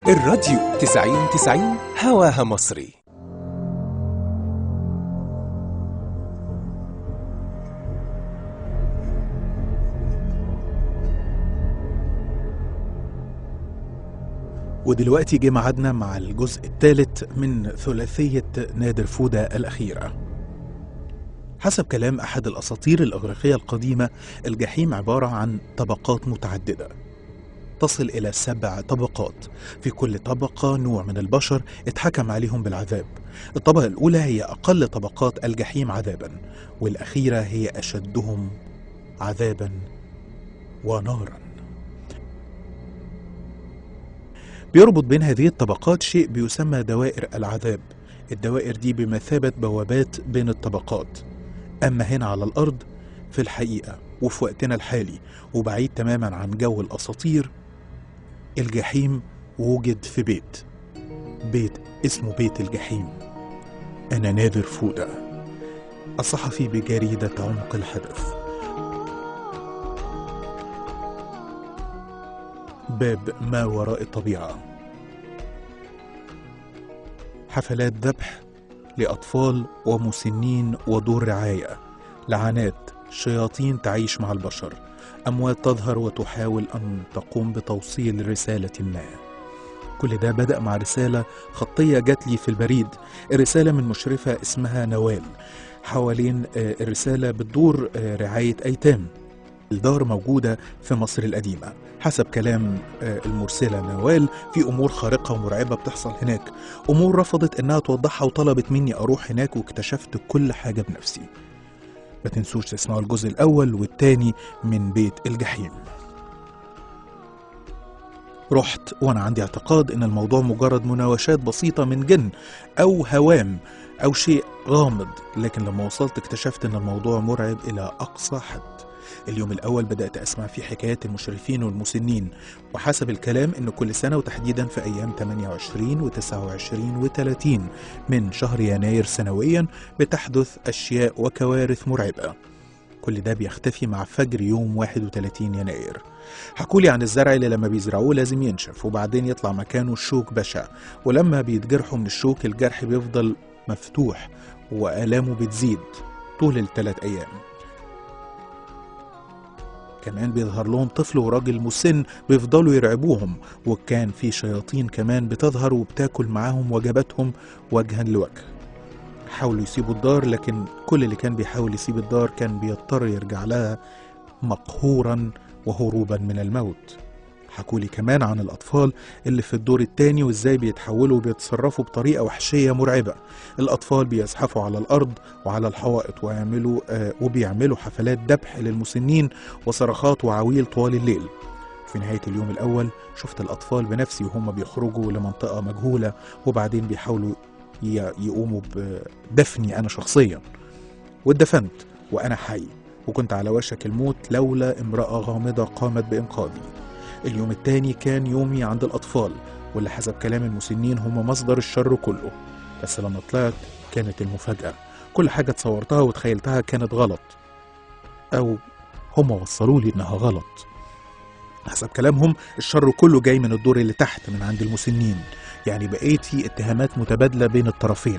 الراديو 90 90 هواها مصري ودلوقتي جه ميعادنا مع الجزء الثالث من ثلاثية نادر فودة الأخيرة حسب كلام أحد الأساطير الإغريقية القديمة الجحيم عبارة عن طبقات متعددة تصل إلى سبع طبقات في كل طبقة نوع من البشر اتحكم عليهم بالعذاب الطبقة الأولى هي أقل طبقات الجحيم عذابا والأخيرة هي أشدهم عذابا ونارا بيربط بين هذه الطبقات شيء بيسمى دوائر العذاب الدوائر دي بمثابة بوابات بين الطبقات أما هنا على الأرض في الحقيقة وفي وقتنا الحالي وبعيد تماما عن جو الأساطير الجحيم وجد في بيت بيت اسمه بيت الجحيم أنا نادر فودة الصحفي بجريدة عمق الحدث باب ما وراء الطبيعة حفلات ذبح لأطفال ومسنين ودور رعاية لعنات شياطين تعيش مع البشر أموات تظهر وتحاول أن تقوم بتوصيل رسالة ما كل ده بدأ مع رسالة خطية جات لي في البريد الرسالة من مشرفة اسمها نوال حوالين آه، الرسالة بتدور آه، رعاية أيتام الدار موجودة في مصر القديمة حسب كلام آه، المرسلة نوال في أمور خارقة ومرعبة بتحصل هناك أمور رفضت إنها توضحها وطلبت مني أروح هناك واكتشفت كل حاجة بنفسي ما تنسوش تسمعوا الجزء الأول والتاني من بيت الجحيم رحت وأنا عندي اعتقاد إن الموضوع مجرد مناوشات بسيطة من جن أو هوام أو شيء غامض لكن لما وصلت اكتشفت إن الموضوع مرعب إلى أقصى حد اليوم الأول بدأت أسمع فيه حكايات المشرفين والمسنين وحسب الكلام إن كل سنة وتحديدا في أيام 28 و29 و30 من شهر يناير سنويا بتحدث أشياء وكوارث مرعبة كل ده بيختفي مع فجر يوم 31 يناير حكولي عن الزرع اللي لما بيزرعوه لازم ينشف وبعدين يطلع مكانه شوك بشع ولما بيتجرحوا من الشوك الجرح بيفضل مفتوح وآلامه بتزيد طول الثلاث أيام كمان بيظهر لهم طفل وراجل مسن بيفضلوا يرعبوهم وكان في شياطين كمان بتظهر وبتاكل معاهم وجباتهم وجها لوجه حاولوا يسيبوا الدار لكن كل اللي كان بيحاول يسيب الدار كان بيضطر يرجع لها مقهورا وهروبا من الموت حكولي كمان عن الأطفال اللي في الدور التاني وإزاي بيتحولوا وبيتصرفوا بطريقة وحشية مرعبة الأطفال بيزحفوا على الأرض وعلى الحوائط ويعملوا آه وبيعملوا حفلات ذبح للمسنين وصرخات وعويل طوال الليل في نهاية اليوم الأول شفت الأطفال بنفسي وهم بيخرجوا لمنطقة مجهولة وبعدين بيحاولوا ي- يقوموا بدفني أنا شخصيا واتدفنت وأنا حي وكنت على وشك الموت لولا امرأة غامضة قامت بإنقاذي اليوم التاني كان يومي عند الأطفال واللي حسب كلام المسنين هم مصدر الشر كله بس لما طلعت كانت المفاجأة كل حاجة تصورتها وتخيلتها كانت غلط أو هم وصلوا لي إنها غلط حسب كلامهم الشر كله جاي من الدور اللي تحت من عند المسنين يعني بقيت في اتهامات متبادلة بين الطرفين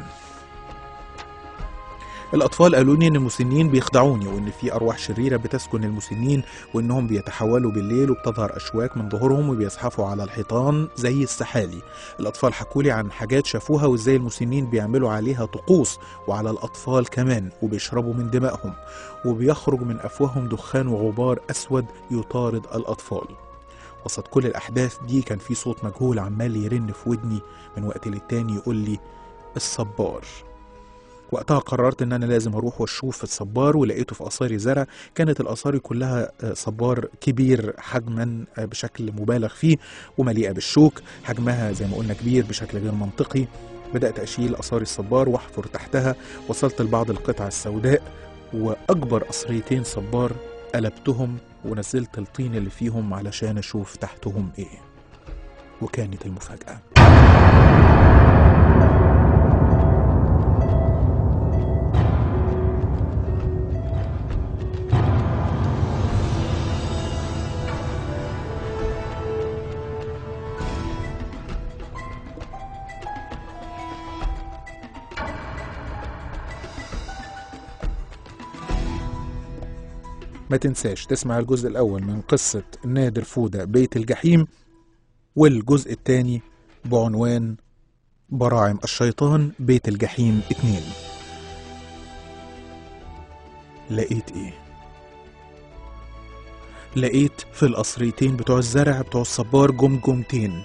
الأطفال قالوا لي إن المسنين بيخدعوني وإن في أرواح شريرة بتسكن المسنين وإنهم بيتحولوا بالليل وبتظهر أشواك من ظهورهم وبيزحفوا على الحيطان زي السحالي الأطفال حكوا لي عن حاجات شافوها وإزاي المسنين بيعملوا عليها طقوس وعلى الأطفال كمان وبيشربوا من دمائهم وبيخرج من أفواههم دخان وغبار أسود يطارد الأطفال وسط كل الأحداث دي كان في صوت مجهول عمال يرن في ودني من وقت للتاني يقول لي الصبار وقتها قررت ان انا لازم اروح واشوف الصبار ولقيته في اثاري زرع كانت الاثار كلها آه، صبار كبير حجما آه، بشكل مبالغ فيه ومليئه بالشوك حجمها زي ما قلنا كبير بشكل غير منطقي بدات اشيل اثار الصبار واحفر تحتها وصلت لبعض القطع السوداء واكبر قصريتين صبار قلبتهم ونزلت الطين اللي فيهم علشان اشوف تحتهم ايه وكانت المفاجاه ما تنساش تسمع الجزء الأول من قصة نادر فودة بيت الجحيم والجزء الثاني بعنوان براعم الشيطان بيت الجحيم اتنين لقيت ايه لقيت في القصريتين بتوع الزرع بتوع الصبار جمجمتين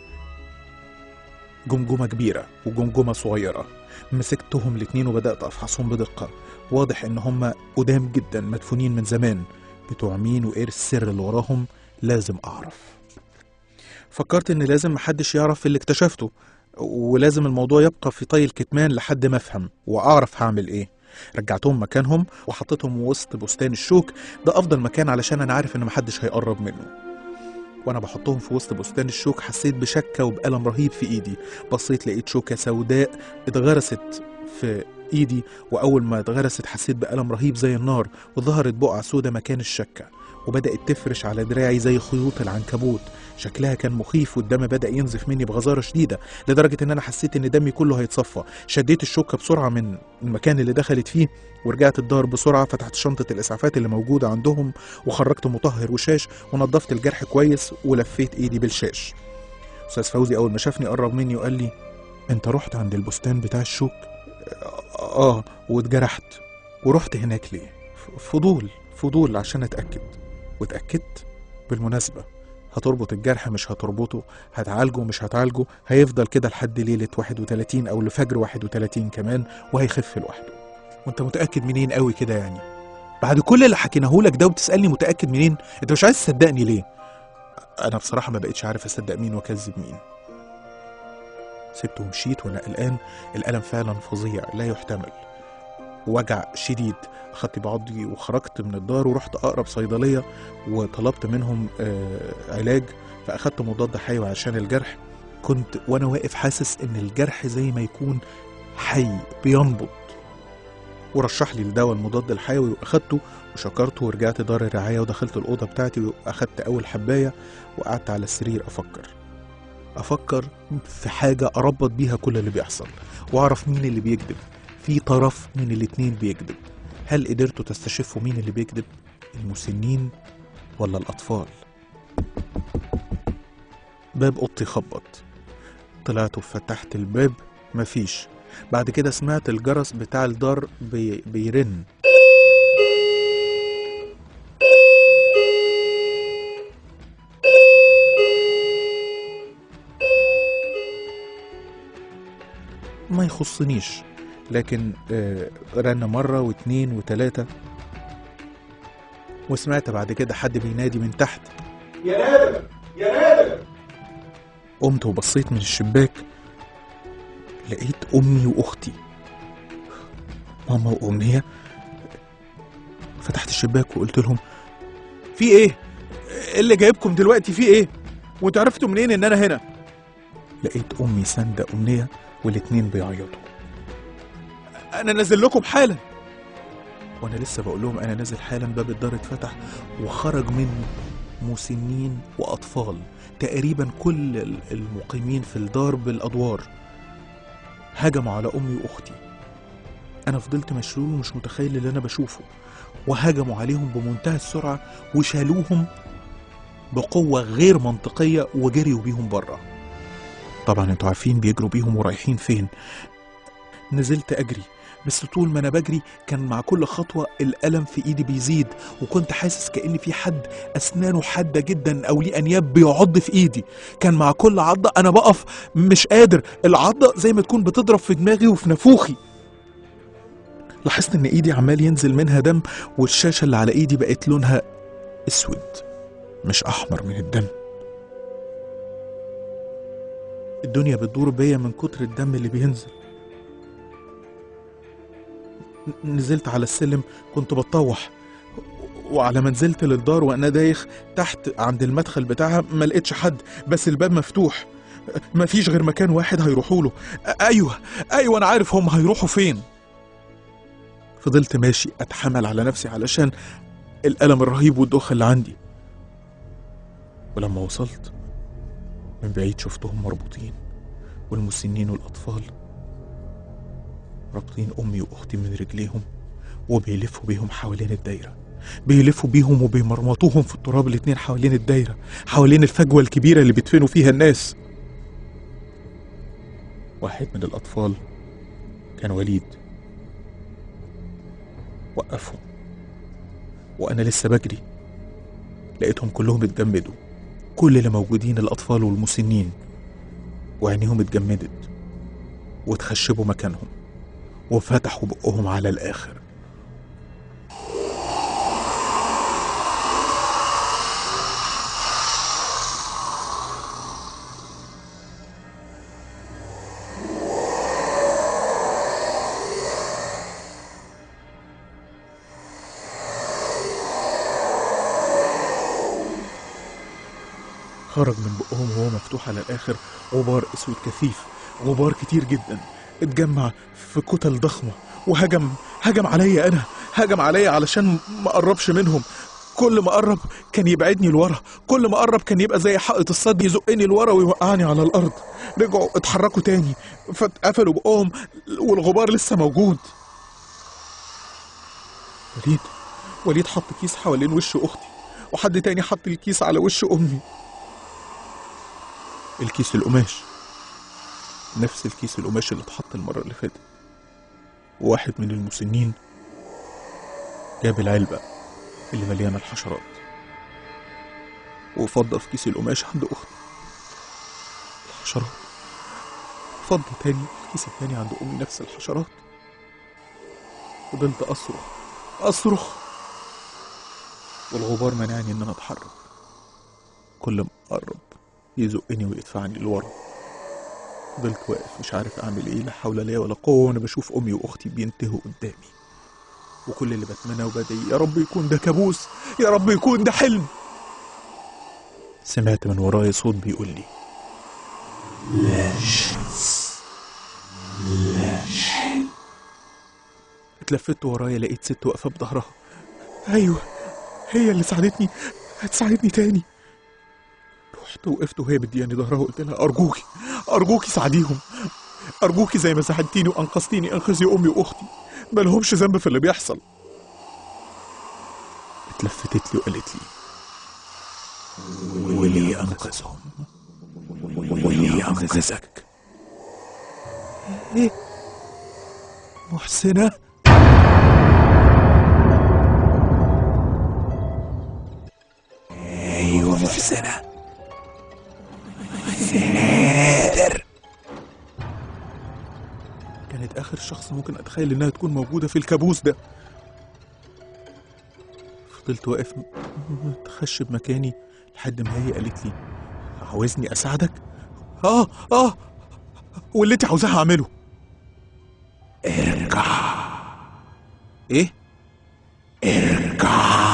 جمجمة كبيرة وجمجمة صغيرة مسكتهم الاتنين وبدأت أفحصهم بدقة واضح إن هما قدام جدا مدفونين من زمان بتوع مين وإيه السر اللي وراهم لازم أعرف فكرت إن لازم محدش يعرف اللي اكتشفته ولازم الموضوع يبقى في طي الكتمان لحد ما أفهم وأعرف هعمل إيه رجعتهم مكانهم وحطيتهم وسط بستان الشوك ده أفضل مكان علشان أنا عارف إن محدش هيقرب منه وانا بحطهم في وسط بستان الشوك حسيت بشكه وبألم رهيب في ايدي بصيت لقيت شوكه سوداء اتغرست في ايدي واول ما اتغرست حسيت بألم رهيب زي النار وظهرت بقعه سودة مكان الشكه وبدأت تفرش على دراعي زي خيوط العنكبوت شكلها كان مخيف والدم بدأ ينزف مني بغزارة شديدة لدرجة إن أنا حسيت إن دمي كله هيتصفى شديت الشوكة بسرعة من المكان اللي دخلت فيه ورجعت الدار بسرعة فتحت شنطة الإسعافات اللي موجودة عندهم وخرجت مطهر وشاش ونظفت الجرح كويس ولفيت ايدي بالشاش استاذ فوزي اول ما شافني قرب مني وقال لي انت رحت عند البستان بتاع الشوك اه واتجرحت ورحت هناك ليه ف- فضول فضول عشان اتاكد واتاكدت بالمناسبه هتربط الجرح مش هتربطه هتعالجه مش هتعالجه هيفضل كده لحد ليلة 31 أو لفجر 31 كمان وهيخف لوحده وانت متأكد منين قوي كده يعني بعد كل اللي حكيناهولك ده وبتسألني متأكد منين انت مش عايز تصدقني ليه انا بصراحة ما بقتش عارف اصدق مين واكذب مين سبته ومشيت وانا قلقان الألم فعلا فظيع لا يحتمل وجع شديد خدت بعضي وخرجت من الدار ورحت أقرب صيدلية وطلبت منهم آه علاج فأخدت مضاد حيوي عشان الجرح كنت وأنا واقف حاسس إن الجرح زي ما يكون حي بينبض ورشح لي الدواء المضاد الحيوي واخدته وشكرته ورجعت دار الرعاية ودخلت الأوضة بتاعتي وأخدت أول حباية وقعدت على السرير أفكر أفكر في حاجة أربط بيها كل اللي بيحصل وأعرف مين اللي بيكذب في طرف من الاتنين بيكذب هل قدرتوا تستشفوا مين اللي بيكذب المسنين ولا الأطفال باب أوضتي خبط طلعت وفتحت الباب مفيش بعد كده سمعت الجرس بتاع الدار بي... بيرن ما يخصنيش لكن آه، رن مرة واتنين وتلاتة وسمعت بعد كده حد بينادي من تحت يا نادر يا نادر قمت وبصيت من الشباك لقيت أمي وأختي ماما وأمنية فتحت الشباك وقلت لهم في إيه؟ إيه اللي جايبكم دلوقتي في إيه؟ وانتوا عرفتوا منين إن أنا هنا؟ لقيت أمي ساندة أمنية والاتنين بيعيطوا أنا نازل لكم حالا وأنا لسه بقول لهم أنا نازل حالا باب الدار اتفتح وخرج منه مسنين وأطفال تقريبا كل ال- المقيمين في الدار بالأدوار هجموا على أمي وأختي أنا فضلت مشلول ومش متخيل اللي أنا بشوفه وهجموا عليهم بمنتهى السرعة وشالوهم بقوة غير منطقية وجريوا بيهم بره طبعا انتوا عارفين بيجروا بيهم ورايحين فين نزلت أجري بس طول ما أنا بجري كان مع كل خطوة الألم في إيدي بيزيد وكنت حاسس كأن في حد أسنانه حادة جدا أو ليه أنياب بيعض في إيدي كان مع كل عضة أنا بقف مش قادر العضة زي ما تكون بتضرب في دماغي وفي نافوخي لاحظت إن إيدي عمال ينزل منها دم والشاشة اللي على إيدي بقت لونها أسود مش أحمر من الدم الدنيا بتدور بيا من كتر الدم اللي بينزل ن- نزلت على السلم كنت بتطوح وعلى ما نزلت للدار وانا دايخ تحت عند المدخل بتاعها ما لقيتش حد بس الباب مفتوح ما فيش غير مكان واحد هيروحوا له أ- ايوه ايوه انا عارف هم هيروحوا فين فضلت ماشي اتحمل على نفسي علشان الالم الرهيب والدوخه اللي عندي ولما وصلت من بعيد شفتهم مربوطين والمسنين والاطفال رابطين امي واختي من رجليهم وبيلفوا بيهم حوالين الدايره بيلفوا بيهم وبيمرمطوهم في التراب الاتنين حوالين الدايرة حوالين الفجوة الكبيرة اللي بيدفنوا فيها الناس واحد من الأطفال كان وليد وقفهم وأنا لسه بجري لقيتهم كلهم اتجمدوا كل اللي موجودين الأطفال والمسنين وعينيهم اتجمدت واتخشبوا مكانهم وفتحوا بقهم على الآخر خرج من بقهم وهو مفتوح على الآخر غبار أسود كثيف غبار كتير جدا اتجمع في كتل ضخمة وهجم هجم عليا أنا هجم عليا علشان ما أقربش منهم كل ما قرب كان يبعدني لورا كل ما قرب كان يبقى زي حائط الصد يزقني لورا ويوقعني على الأرض رجعوا اتحركوا تاني فاتقفلوا بقهم والغبار لسه موجود وليد وليد حط كيس حوالين وش أختي وحد تاني حط الكيس على وش أمي الكيس القماش نفس الكيس القماش اللي اتحط المرة اللي فاتت وواحد من المسنين جاب العلبة اللي مليانة الحشرات وفضى في كيس القماش عند أختي الحشرات فضى تاني الكيس التاني عند أمي نفس الحشرات فضلت أصرخ أصرخ والغبار منعني إن أنا أتحرك كل ما أقرب يزقني ويدفعني لورا فضلت واقف مش عارف اعمل ايه لا حول لي ولا قوه وانا بشوف امي واختي بينتهوا قدامي وكل اللي بتمنى وبدعي يا رب يكون ده كابوس يا رب يكون ده حلم سمعت من ورايا صوت بيقول لي اتلفت ورايا لقيت ست واقفه بظهرها ايوه هي اللي ساعدتني هتساعدني تاني رحت وقفت وهي مدياني ظهرها وقلت لها ارجوكي ارجوكي ساعديهم ارجوكي زي ما ساعدتيني وانقذتيني انقذي امي واختي ما لهمش ذنب في اللي بيحصل اتلفتت لي وقالت لي واللي انقذهم واللي انقذك ايه محسنه ايوه محسنه نادر كانت آخر شخص ممكن أتخيل إنها تكون موجودة في الكابوس ده فضلت واقف م- متخشب مكاني لحد ما هي قالت لي عاوزني أساعدك؟ آه آه واللي أنت عاوزاه هعمله ارجع إيه؟ ارجع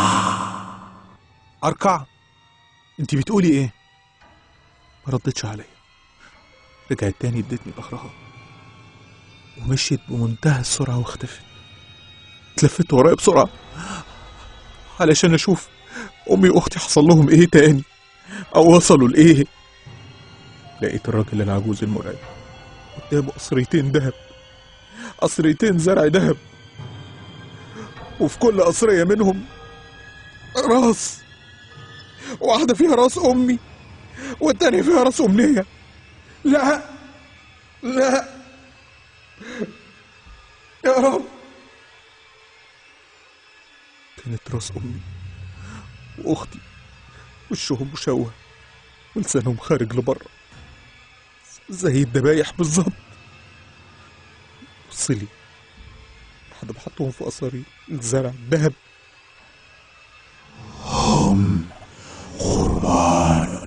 أركع أنت بتقولي إيه؟ ما ردتش عليا رجعت تاني ادتني ظهرها ومشيت بمنتهى السرعة واختفت اتلفت ورايا بسرعة علشان اشوف امي واختي حصل لهم ايه تاني او وصلوا لايه لقيت الراجل العجوز المرعب قدامه قصريتين دهب قصريتين زرع دهب وفي كل قصرية منهم راس واحدة فيها راس أمي والتانية فيها راس أمنية لا لا يا رب كانت راس أمي وأختي وشهم مشوه ولسانهم خارج لبره زي الدبايح بالظبط بصلي لحد ما حطهم في قصري الزرع الذهب هم قربان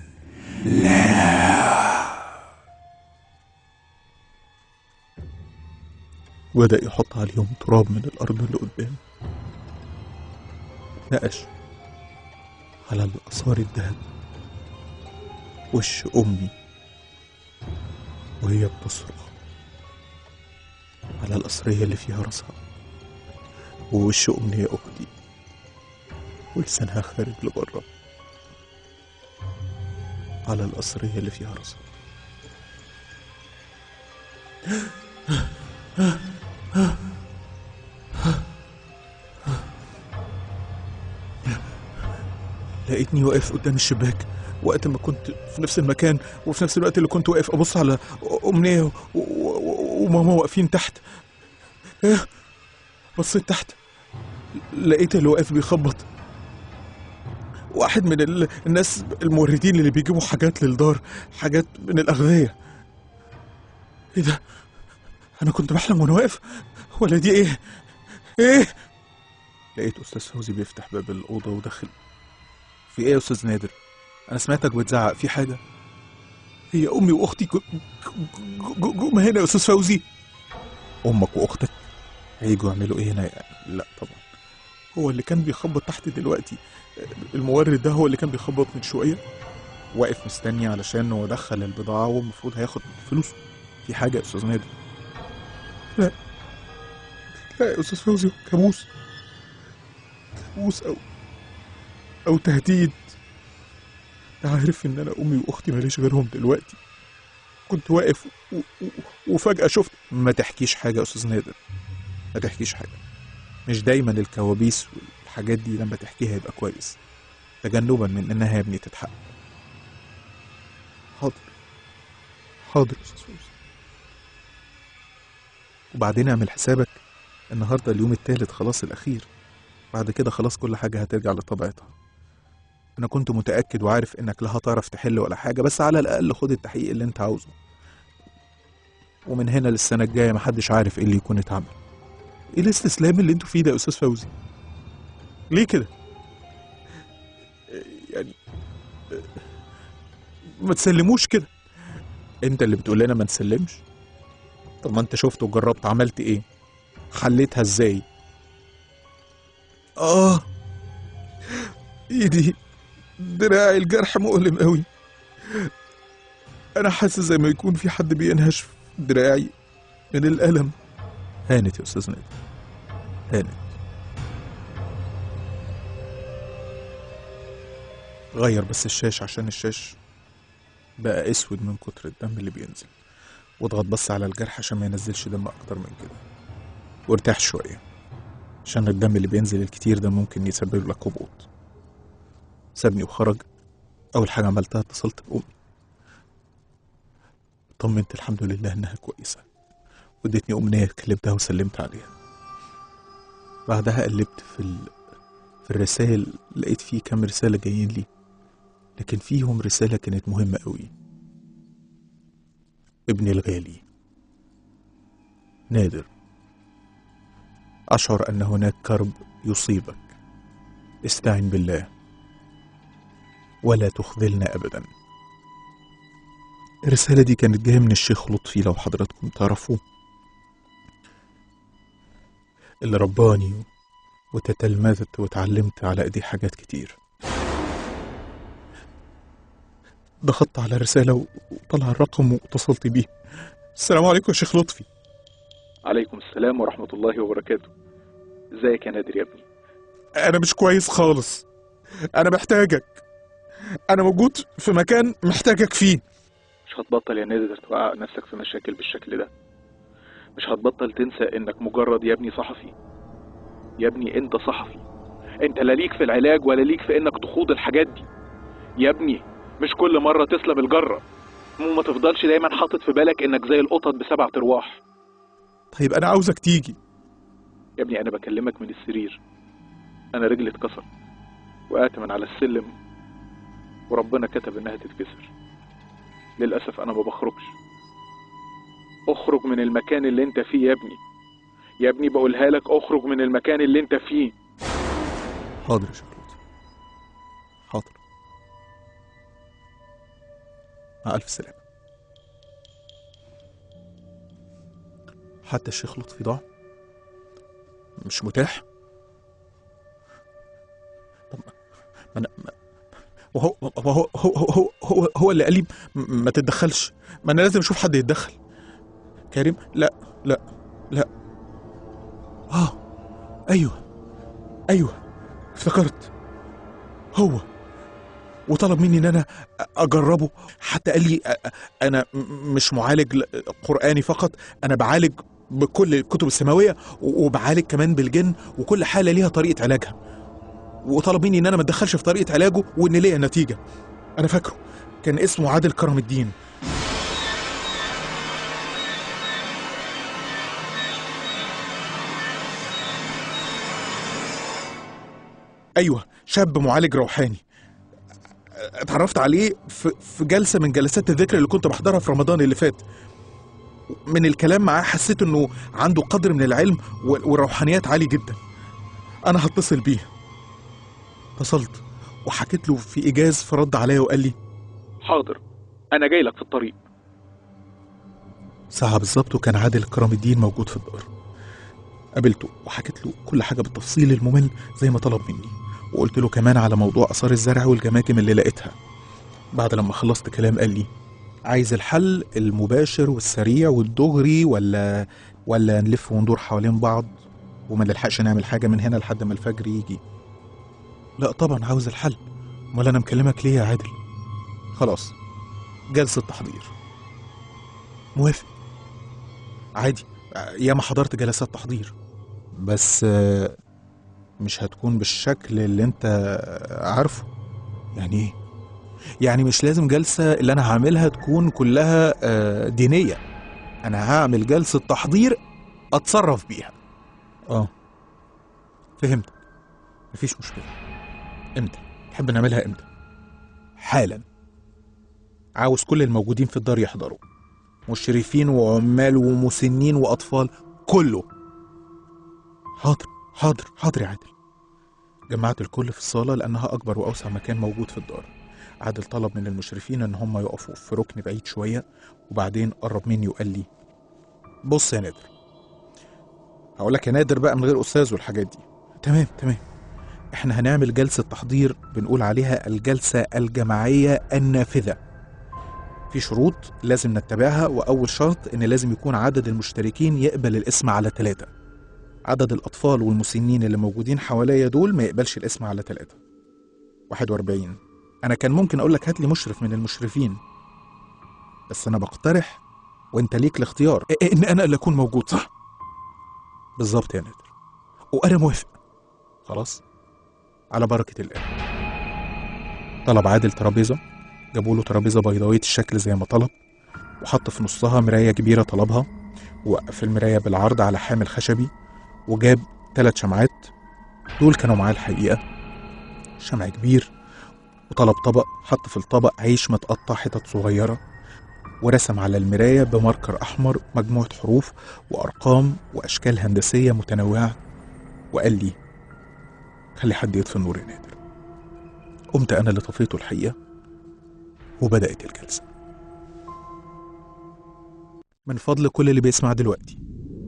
بدأ يحط عليهم تراب من الأرض اللي قدامه نقش على الآثار الذهب وش أمي وهي بتصرخ على القصرية اللي فيها راسها ووش أمنية أختي ولسانها خارج لبره على القصرية اللي فيها راسها لقيتني واقف قدام الشباك وقت ما كنت في نفس المكان وفي نفس الوقت اللي كنت واقف ابص على امنيه و- و- و- وماما واقفين تحت ايه بصيت تحت لقيت اللي واقف بيخبط واحد من ال- الناس الموردين اللي بيجيبوا حاجات للدار حاجات من الاغذيه ايه ده انا كنت بحلم وانا واقف ولا دي ايه ايه لقيت استاذ فوزي بيفتح باب الاوضه ودخل في ايه يا استاذ نادر انا سمعتك بتزعق في حاجه هي امي واختي جو- جو- جو- جم هنا يا استاذ فوزي امك واختك هيجوا يعملوا ايه هنا يعني لا طبعا هو اللي كان بيخبط تحت دلوقتي المورد ده هو اللي كان بيخبط من شويه واقف مستني علشان هو دخل البضاعه والمفروض هياخد فلوسه في حاجه يا استاذ نادر لا لا يا استاذ فوزي كابوس كابوس او او تهديد انت عارف ان انا امي واختي ماليش غيرهم دلوقتي كنت واقف و... و... وفجاه شفت ما تحكيش حاجه يا استاذ نادر ما تحكيش حاجه مش دايما الكوابيس والحاجات دي لما تحكيها يبقى كويس تجنبا من انها يا ابني تتحقق حاضر حاضر يا استاذ فوزي وبعدين اعمل حسابك النهارده اليوم التالت خلاص الاخير بعد كده خلاص كل حاجه هترجع لطبيعتها انا كنت متاكد وعارف انك لا هتعرف تحل ولا حاجه بس على الاقل خد التحقيق اللي انت عاوزه ومن هنا للسنه الجايه محدش عارف ايه اللي يكون اتعمل ايه الاستسلام اللي انتوا فيه ده يا استاذ فوزي ليه كده يعني ما تسلموش كده انت اللي بتقول لنا ما نسلمش طب ما انت شفت وجربت عملت ايه حليتها ازاي اه ايدي دراعي الجرح مؤلم قوي انا حاسس زي ما يكون في حد بينهش في دراعي من الالم هانت يا استاذ نادر هانت غير بس الشاش عشان الشاش بقى اسود من كتر الدم اللي بينزل واضغط بس على الجرح عشان ما ينزلش دم اكتر من كده وارتاح شويه عشان الدم اللي بينزل الكتير ده ممكن يسبب لك هبوط سابني وخرج اول حاجه عملتها اتصلت بامي طمنت الحمد لله انها كويسه وادتني امنيه كلمتها وسلمت عليها بعدها قلبت في ال... في الرسائل لقيت فيه كام رساله جايين لي لكن فيهم رساله كانت مهمه قوي ابني الغالي نادر أشعر أن هناك كرب يصيبك استعن بالله ولا تخذلنا أبدا الرسالة دي كانت جاية من الشيخ لطفي لو حضراتكم تعرفوه اللي رباني وتتلمذت وتعلمت على ايديه حاجات كتير ضغطت على الرسالة وطلع الرقم واتصلت بيه السلام عليكم يا شيخ لطفي عليكم السلام ورحمة الله وبركاته ازيك يا نادر يا ابني أنا مش كويس خالص أنا محتاجك أنا موجود في مكان محتاجك فيه مش هتبطل يا نادر توقع نفسك في مشاكل بالشكل ده مش هتبطل تنسى انك مجرد يا ابني صحفي يا ابني انت صحفي انت لا ليك في العلاج ولا ليك في انك تخوض الحاجات دي يا ابني مش كل مرة تسلم الجرة وما تفضلش دايما حاطط في بالك انك زي القطط بسبع ارواح طيب أنا عاوزك تيجي يا ابني انا بكلمك من السرير انا رجلي اتكسر وقعت من على السلم وربنا كتب انها تتكسر للاسف انا ما بخرجش اخرج من المكان اللي انت فيه يا ابني يا ابني بقولها لك اخرج من المكان اللي انت فيه حاضر يا شيخ لطفي حاضر مع ألف سلامة حتى الشيخ لطفي ضاع مش متاح طب ما ما أنا ما وهو هو هو هو هو, هو, هو اللي قال لي م- ما تتدخلش ما انا لازم اشوف حد يتدخل كريم لا لا لا اه ايوه ايوه افتكرت هو وطلب مني ان انا اجربه حتى قال لي أ- أ- انا م- مش معالج ل- قراني فقط انا بعالج بكل الكتب السماويه و- وبعالج كمان بالجن وكل حاله ليها طريقه علاجها وطلب مني ان انا ما اتدخلش في طريقه علاجه وان ليا نتيجه انا فاكره كان اسمه عادل كرم الدين ايوه شاب معالج روحاني اتعرفت عليه في, في جلسه من جلسات الذكر اللي كنت بحضرها في رمضان اللي فات من الكلام معاه حسيت انه عنده قدر من العلم وال- والروحانيات عالي جدا انا هتصل بيه اتصلت وحكيت له في ايجاز فرد عليا وقال لي حاضر انا جاي لك في الطريق ساعة بالظبط وكان عادل كرم الدين موجود في الدار قابلته وحكيت له كل حاجة بالتفصيل الممل زي ما طلب مني وقلت له كمان على موضوع آثار الزرع والجماجم اللي لقيتها بعد لما خلصت كلام قال لي عايز الحل المباشر والسريع والدغري ولا ولا نلف وندور حوالين بعض وما نلحقش نعمل حاجة من هنا لحد ما الفجر يجي لا طبعا عاوز الحل امال انا مكلمك ليه يا عادل خلاص جلسة تحضير موافق عادي ياما حضرت جلسات تحضير بس آه، مش هتكون بالشكل اللي انت عارفه يعني ايه يعني مش لازم جلسة اللي انا هعملها تكون كلها آه، دينية انا هعمل جلسة تحضير اتصرف بيها اه فهمتك مفيش مشكلة امتى تحب نعملها امتى حالا عاوز كل الموجودين في الدار يحضروا مشرفين وعمال ومسنين واطفال كله حاضر حاضر حاضر يا عادل جمعت الكل في الصاله لانها اكبر واوسع مكان موجود في الدار عادل طلب من المشرفين ان هم يقفوا في ركن بعيد شويه وبعدين قرب مني وقال لي بص يا نادر هقول لك يا نادر بقى من غير استاذ والحاجات دي تمام تمام احنا هنعمل جلسه تحضير بنقول عليها الجلسه الجماعيه النافذه في شروط لازم نتبعها وأول شرط إن لازم يكون عدد المشتركين يقبل الاسم على ثلاثة عدد الأطفال والمسنين اللي موجودين حواليا دول ما يقبلش الاسم على ثلاثة 41 أنا كان ممكن أقول لك هات لي مشرف من المشرفين بس أنا بقترح وأنت ليك الاختيار إيه إن أنا اللي أكون موجود صح؟ بالظبط يا نادر وأنا موافق خلاص على بركة الله طلب عادل ترابيزة جابوا له ترابيزه بيضاويه الشكل زي ما طلب وحط في نصها مرايه كبيره طلبها ووقف المرايه بالعرض على حامل خشبي وجاب ثلاث شمعات دول كانوا معاه الحقيقه شمع كبير وطلب طبق حط في الطبق عيش متقطع حتت صغيره ورسم على المرايه بماركر احمر مجموعه حروف وارقام واشكال هندسيه متنوعه وقال لي خلي حد يطفي النور يا نادر قمت انا اللي طفيته الحقيقه وبدأت الجلسة من فضل كل اللي بيسمع دلوقتي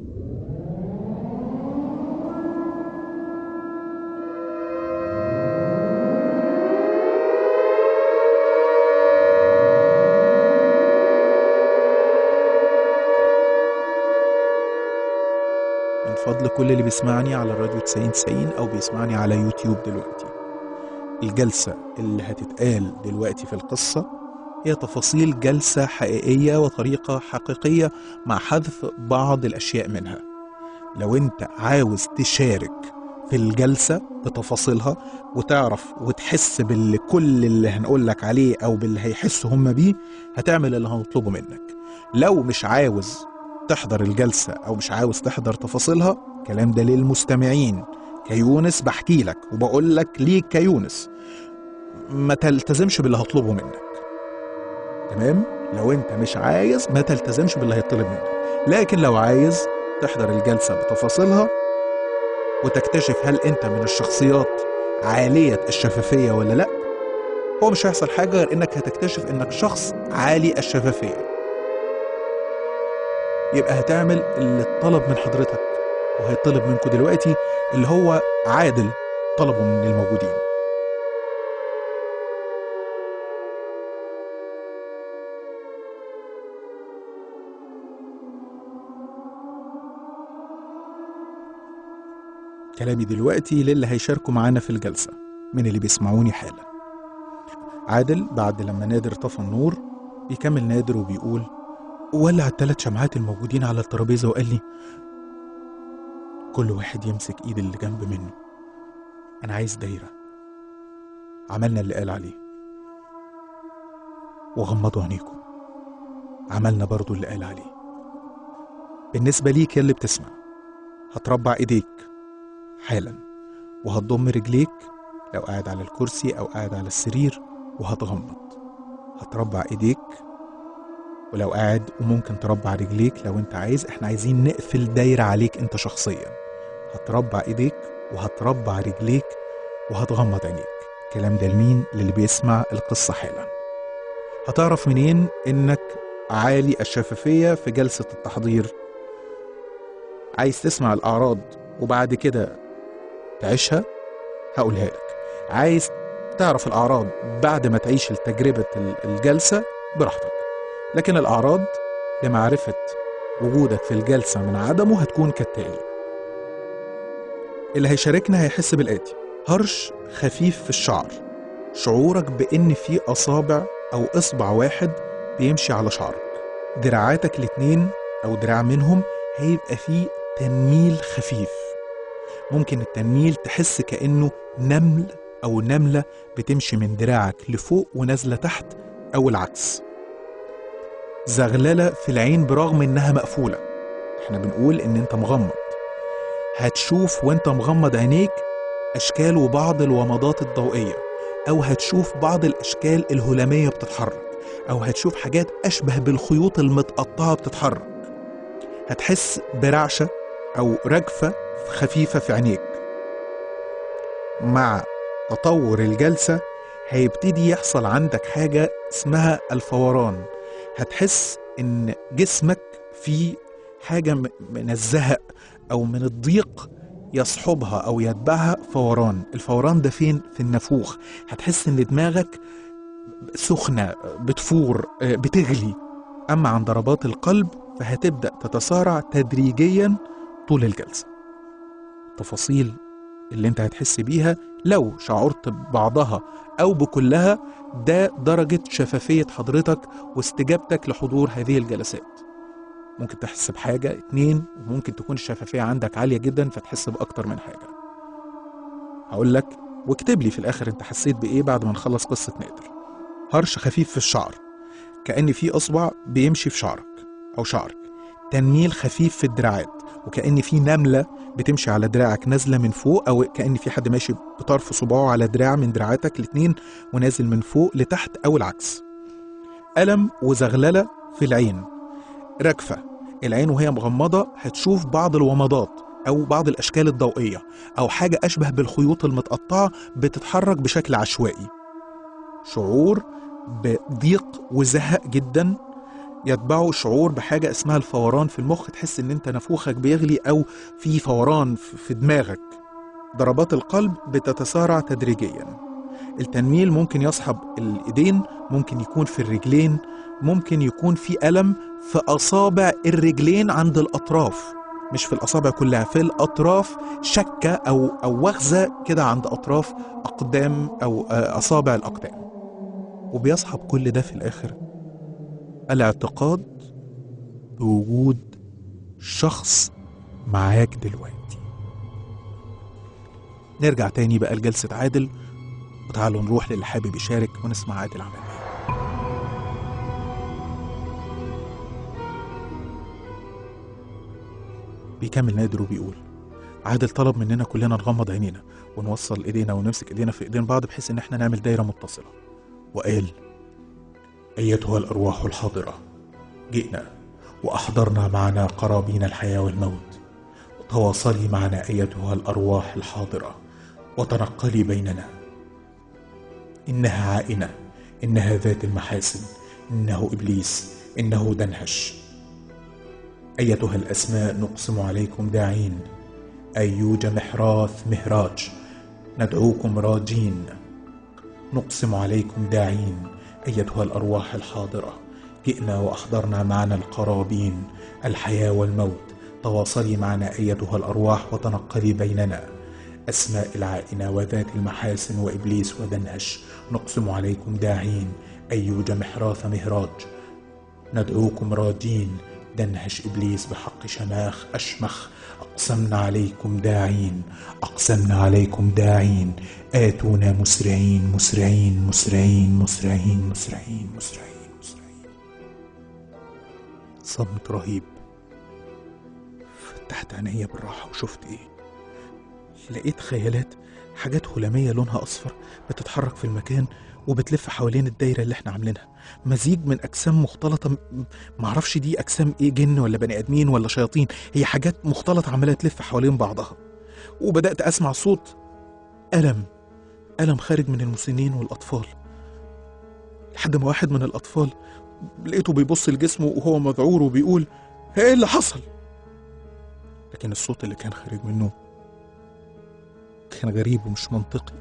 من فضل كل اللي بيسمعني على الراديو 9090 أو بيسمعني على يوتيوب دلوقتي الجلسة اللي هتتقال دلوقتي في القصة هي تفاصيل جلسة حقيقية وطريقة حقيقية مع حذف بعض الأشياء منها لو أنت عاوز تشارك في الجلسة بتفاصيلها وتعرف وتحس باللي كل اللي هنقول لك عليه أو باللي هيحسوا هم بيه هتعمل اللي هنطلبه منك لو مش عاوز تحضر الجلسة أو مش عاوز تحضر تفاصيلها الكلام ده للمستمعين كيونس بحكي لك وبقول لك ليك كيونس ما تلتزمش باللي هطلبه منك تمام لو انت مش عايز ما تلتزمش باللي هيطلب منك لكن لو عايز تحضر الجلسة بتفاصيلها وتكتشف هل انت من الشخصيات عالية الشفافية ولا لا هو مش هيحصل حاجة غير انك هتكتشف انك شخص عالي الشفافية يبقى هتعمل اللي اتطلب من حضرتك وهيطلب منكم دلوقتي اللي هو عادل طلبه من الموجودين كلامي دلوقتي للي هيشاركوا معانا في الجلسة من اللي بيسمعوني حالا عادل بعد لما نادر طفى النور بيكمل نادر وبيقول ولع التلات شمعات الموجودين على الترابيزة وقال لي كل واحد يمسك ايد اللي جنب منه انا عايز دايرة عملنا اللي قال عليه وغمضوا عينيكم عملنا برضو اللي قال عليه بالنسبة ليك يا اللي بتسمع هتربع ايديك حالا وهتضم رجليك لو قاعد على الكرسي او قاعد على السرير وهتغمض هتربع ايديك ولو قاعد وممكن تربع رجليك لو انت عايز احنا عايزين نقفل دايرة عليك انت شخصيا هتربع ايديك وهتربع رجليك وهتغمض عينيك الكلام ده لمين للي بيسمع القصة حالا هتعرف منين انك عالي الشفافية في جلسة التحضير عايز تسمع الأعراض وبعد كده تعيشها هقولها لك عايز تعرف الأعراض بعد ما تعيش تجربة الجلسة براحتك لكن الأعراض لمعرفة وجودك في الجلسة من عدمه هتكون كالتالي اللي هيشاركنا هيحس بالآتي هرش خفيف في الشعر شعورك بإن في أصابع أو إصبع واحد بيمشي على شعرك دراعاتك الاتنين أو دراع منهم هيبقى فيه تنميل خفيف ممكن التنميل تحس كأنه نمل أو نملة بتمشي من دراعك لفوق ونازلة تحت أو العكس زغللة في العين برغم إنها مقفولة احنا بنقول إن أنت مغمض هتشوف وأنت مغمض عينيك أشكال وبعض الومضات الضوئية أو هتشوف بعض الأشكال الهلامية بتتحرك أو هتشوف حاجات أشبه بالخيوط المتقطعة بتتحرك هتحس برعشة أو رجفة خفيفة في عينيك مع تطور الجلسة هيبتدي يحصل عندك حاجة اسمها الفوران هتحس إن جسمك فيه حاجة م- من الزهق أو من الضيق يصحبها أو يتبعها فوران الفوران ده فين؟ في النافوخ هتحس إن دماغك سخنة بتفور بتغلي أما عن ضربات القلب فهتبدأ تتسارع تدريجيا طول الجلسة التفاصيل اللي انت هتحس بيها لو شعرت ببعضها أو بكلها ده درجة شفافية حضرتك واستجابتك لحضور هذه الجلسات ممكن تحس بحاجة اتنين وممكن تكون الشفافية عندك عالية جدا فتحس بأكتر من حاجة هقول لك واكتب لي في الآخر انت حسيت بإيه بعد ما نخلص قصة نادر هرش خفيف في الشعر كأن في إصبع بيمشي في شعرك أو شعرك تنميل خفيف في الدراعات وكأن في نملة بتمشي على دراعك نازلة من فوق أو كأن في حد ماشي بطرف صباعه على دراع من دراعاتك الاتنين ونازل من فوق لتحت أو العكس ألم وزغللة في العين ركفة العين وهي مغمضة هتشوف بعض الومضات أو بعض الأشكال الضوئية أو حاجة أشبه بالخيوط المتقطعة بتتحرك بشكل عشوائي شعور بضيق وزهق جدا يتبعه شعور بحاجة اسمها الفوران في المخ تحس ان انت نافوخك بيغلي او في فوران في في دماغك ضربات القلب بتتسارع تدريجيا التنميل ممكن يصحب الايدين ممكن يكون في الرجلين ممكن يكون في ألم في أصابع الرجلين عند الأطراف مش في الأصابع كلها في الأطراف شكة أو أو وخزة كده عند أطراف أقدام أو آه، أصابع الأقدام وبيصحب كل ده في الآخر الاعتقاد بوجود شخص معاك دلوقتي نرجع تاني بقى لجلسة عادل وتعالوا نروح للي حابب يشارك ونسمع عادل عمل ايه بيكمل نادر وبيقول عادل طلب مننا كلنا نغمض عينينا ونوصل ايدينا ونمسك ايدينا في ايدين بعض بحيث ان احنا نعمل دايره متصله وقال ايتها الارواح الحاضره جئنا واحضرنا معنا قرابين الحياه والموت تواصلي معنا ايتها الارواح الحاضره وتنقلي بيننا انها عائنه انها ذات المحاسن انه ابليس انه دنهش ايتها الاسماء نقسم عليكم داعين ايوج محراث مهراج ندعوكم راجين نقسم عليكم داعين ايتها الارواح الحاضره جئنا واحضرنا معنا القرابين الحياه والموت تواصلي معنا ايتها الارواح وتنقلي بيننا اسماء العائنه وذات المحاسن وابليس ودنهش نقسم عليكم داعين ايوج محراث مهراج ندعوكم راجين دنهش إبليس بحق شماخ أشمخ أقسمنا عليكم داعين أقسمنا عليكم داعين آتونا مسرعين مسرعين مسرعين مسرعين مسرعين مسرعين مسرعين صمت رهيب فتحت عينيا بالراحة وشفت إيه لقيت خيالات حاجات هلامية لونها أصفر بتتحرك في المكان وبتلف حوالين الدايرة اللي احنا عاملينها مزيج من أجسام مختلطة م- معرفش دي أجسام إيه جن ولا بني آدمين ولا شياطين هي حاجات مختلطة عمالة تلف حوالين بعضها وبدأت أسمع صوت ألم ألم خارج من المسنين والأطفال لحد ما واحد من الأطفال لقيته بيبص لجسمه وهو مذعور وبيقول ايه اللي حصل لكن الصوت اللي كان خارج منه كان غريب ومش منطقي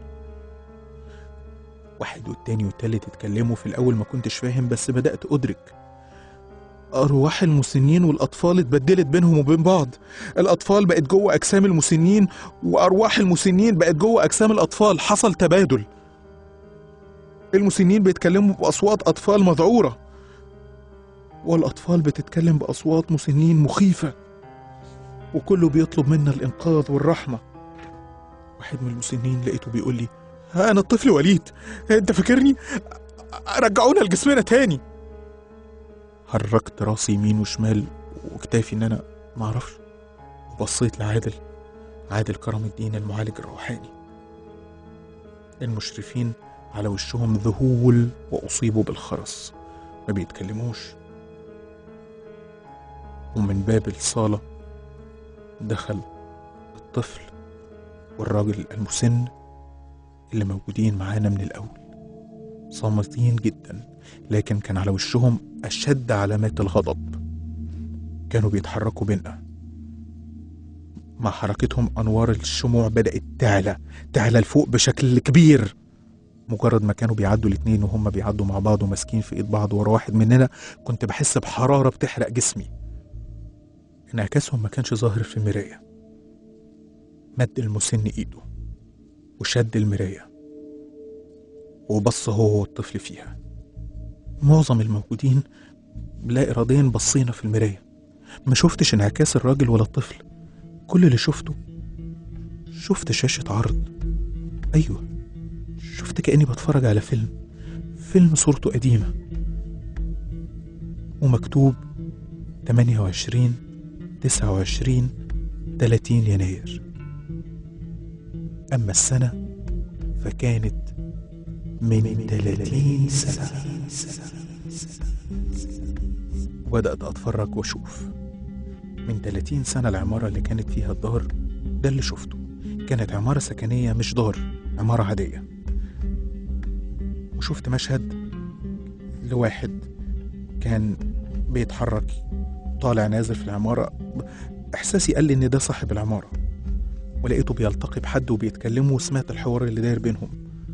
واحد والتاني والتالت اتكلموا في الأول ما كنتش فاهم بس بدأت أدرك أرواح المسنين والأطفال اتبدلت بينهم وبين بعض الأطفال بقت جوه أجسام المسنين وأرواح المسنين بقت جوه أجسام الأطفال حصل تبادل المسنين بيتكلموا بأصوات أطفال مذعورة والأطفال بتتكلم بأصوات مسنين مخيفة وكله بيطلب منا الإنقاذ والرحمة واحد من المسنين لقيته بيقول لي "ها أنا الطفل وليد أنت فاكرني؟ رجعونا لجسمنا تاني حركت راسي يمين وشمال وكتافي إن أنا معرفش وبصيت لعادل عادل كرم الدين المعالج الروحاني المشرفين على وشهم ذهول وأصيبوا بالخرس ما بيتكلموش ومن باب الصالة دخل الطفل والراجل المسن اللي موجودين معانا من الأول صامتين جدا لكن كان على وشهم أشد علامات الغضب كانوا بيتحركوا بينا مع حركتهم أنوار الشموع بدأت تعلى تعلى لفوق بشكل كبير مجرد ما كانوا بيعدوا الاتنين وهم بيعدوا مع بعض وماسكين في ايد بعض ورا واحد مننا كنت بحس بحرارة بتحرق جسمي انعكاسهم ما كانش ظاهر في المراية مد المسن ايده وشد المراية وبص هو والطفل فيها معظم الموجودين لا إراديا بصينا في المراية ما شفتش انعكاس الراجل ولا الطفل كل اللي شفته شفت شاشة عرض أيوة شفت كأني بتفرج على فيلم فيلم صورته قديمة ومكتوب 28 29 30 يناير أما السنة فكانت من 30 سنة وبدأت أتفرج وأشوف من 30 سنة العمارة اللي كانت فيها الدار ده اللي شفته كانت عمارة سكنية مش دار عمارة عادية وشفت مشهد لواحد كان بيتحرك طالع نازل في العمارة إحساسي قال لي إن ده صاحب العمارة ولقيته بيلتقي بحد وبيتكلموا وسمعت الحوار اللي داير بينهم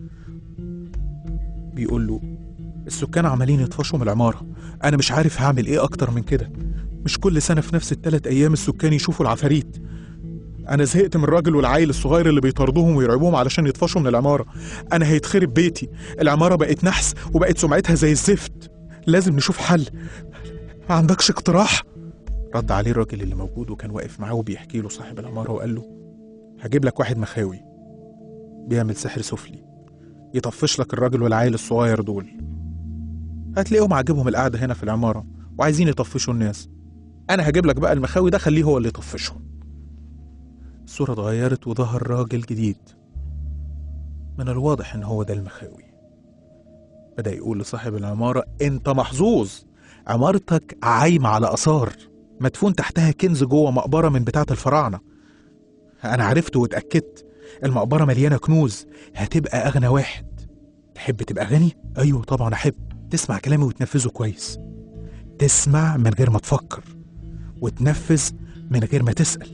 بيقول له السكان عمالين يطفشوا من العمارة أنا مش عارف هعمل إيه أكتر من كده مش كل سنة في نفس التلات أيام السكان يشوفوا العفاريت أنا زهقت من الراجل والعيل الصغير اللي بيطاردوهم ويرعبوهم علشان يطفشوا من العمارة أنا هيتخرب بيتي العمارة بقت نحس وبقت سمعتها زي الزفت لازم نشوف حل ما عندكش اقتراح؟ رد عليه الراجل اللي موجود وكان واقف معاه وبيحكي له صاحب العمارة وقال له هجيب لك واحد مخاوي بيعمل سحر سفلي يطفش لك الراجل والعيل الصغير دول هتلاقيهم عاجبهم القعدة هنا في العمارة وعايزين يطفشوا الناس أنا هجيب لك بقى المخاوي ده خليه هو اللي يطفشهم الصورة اتغيرت وظهر راجل جديد من الواضح إن هو ده المخاوي بدأ يقول لصاحب العمارة أنت محظوظ عمارتك عايمة على آثار مدفون تحتها كنز جوه مقبرة من بتاعة الفراعنة أنا عرفت واتأكدت المقبرة مليانة كنوز هتبقى أغنى واحد تحب تبقى غني؟ أيوة طبعا أحب تسمع كلامي وتنفذه كويس تسمع من غير ما تفكر وتنفذ من غير ما تسأل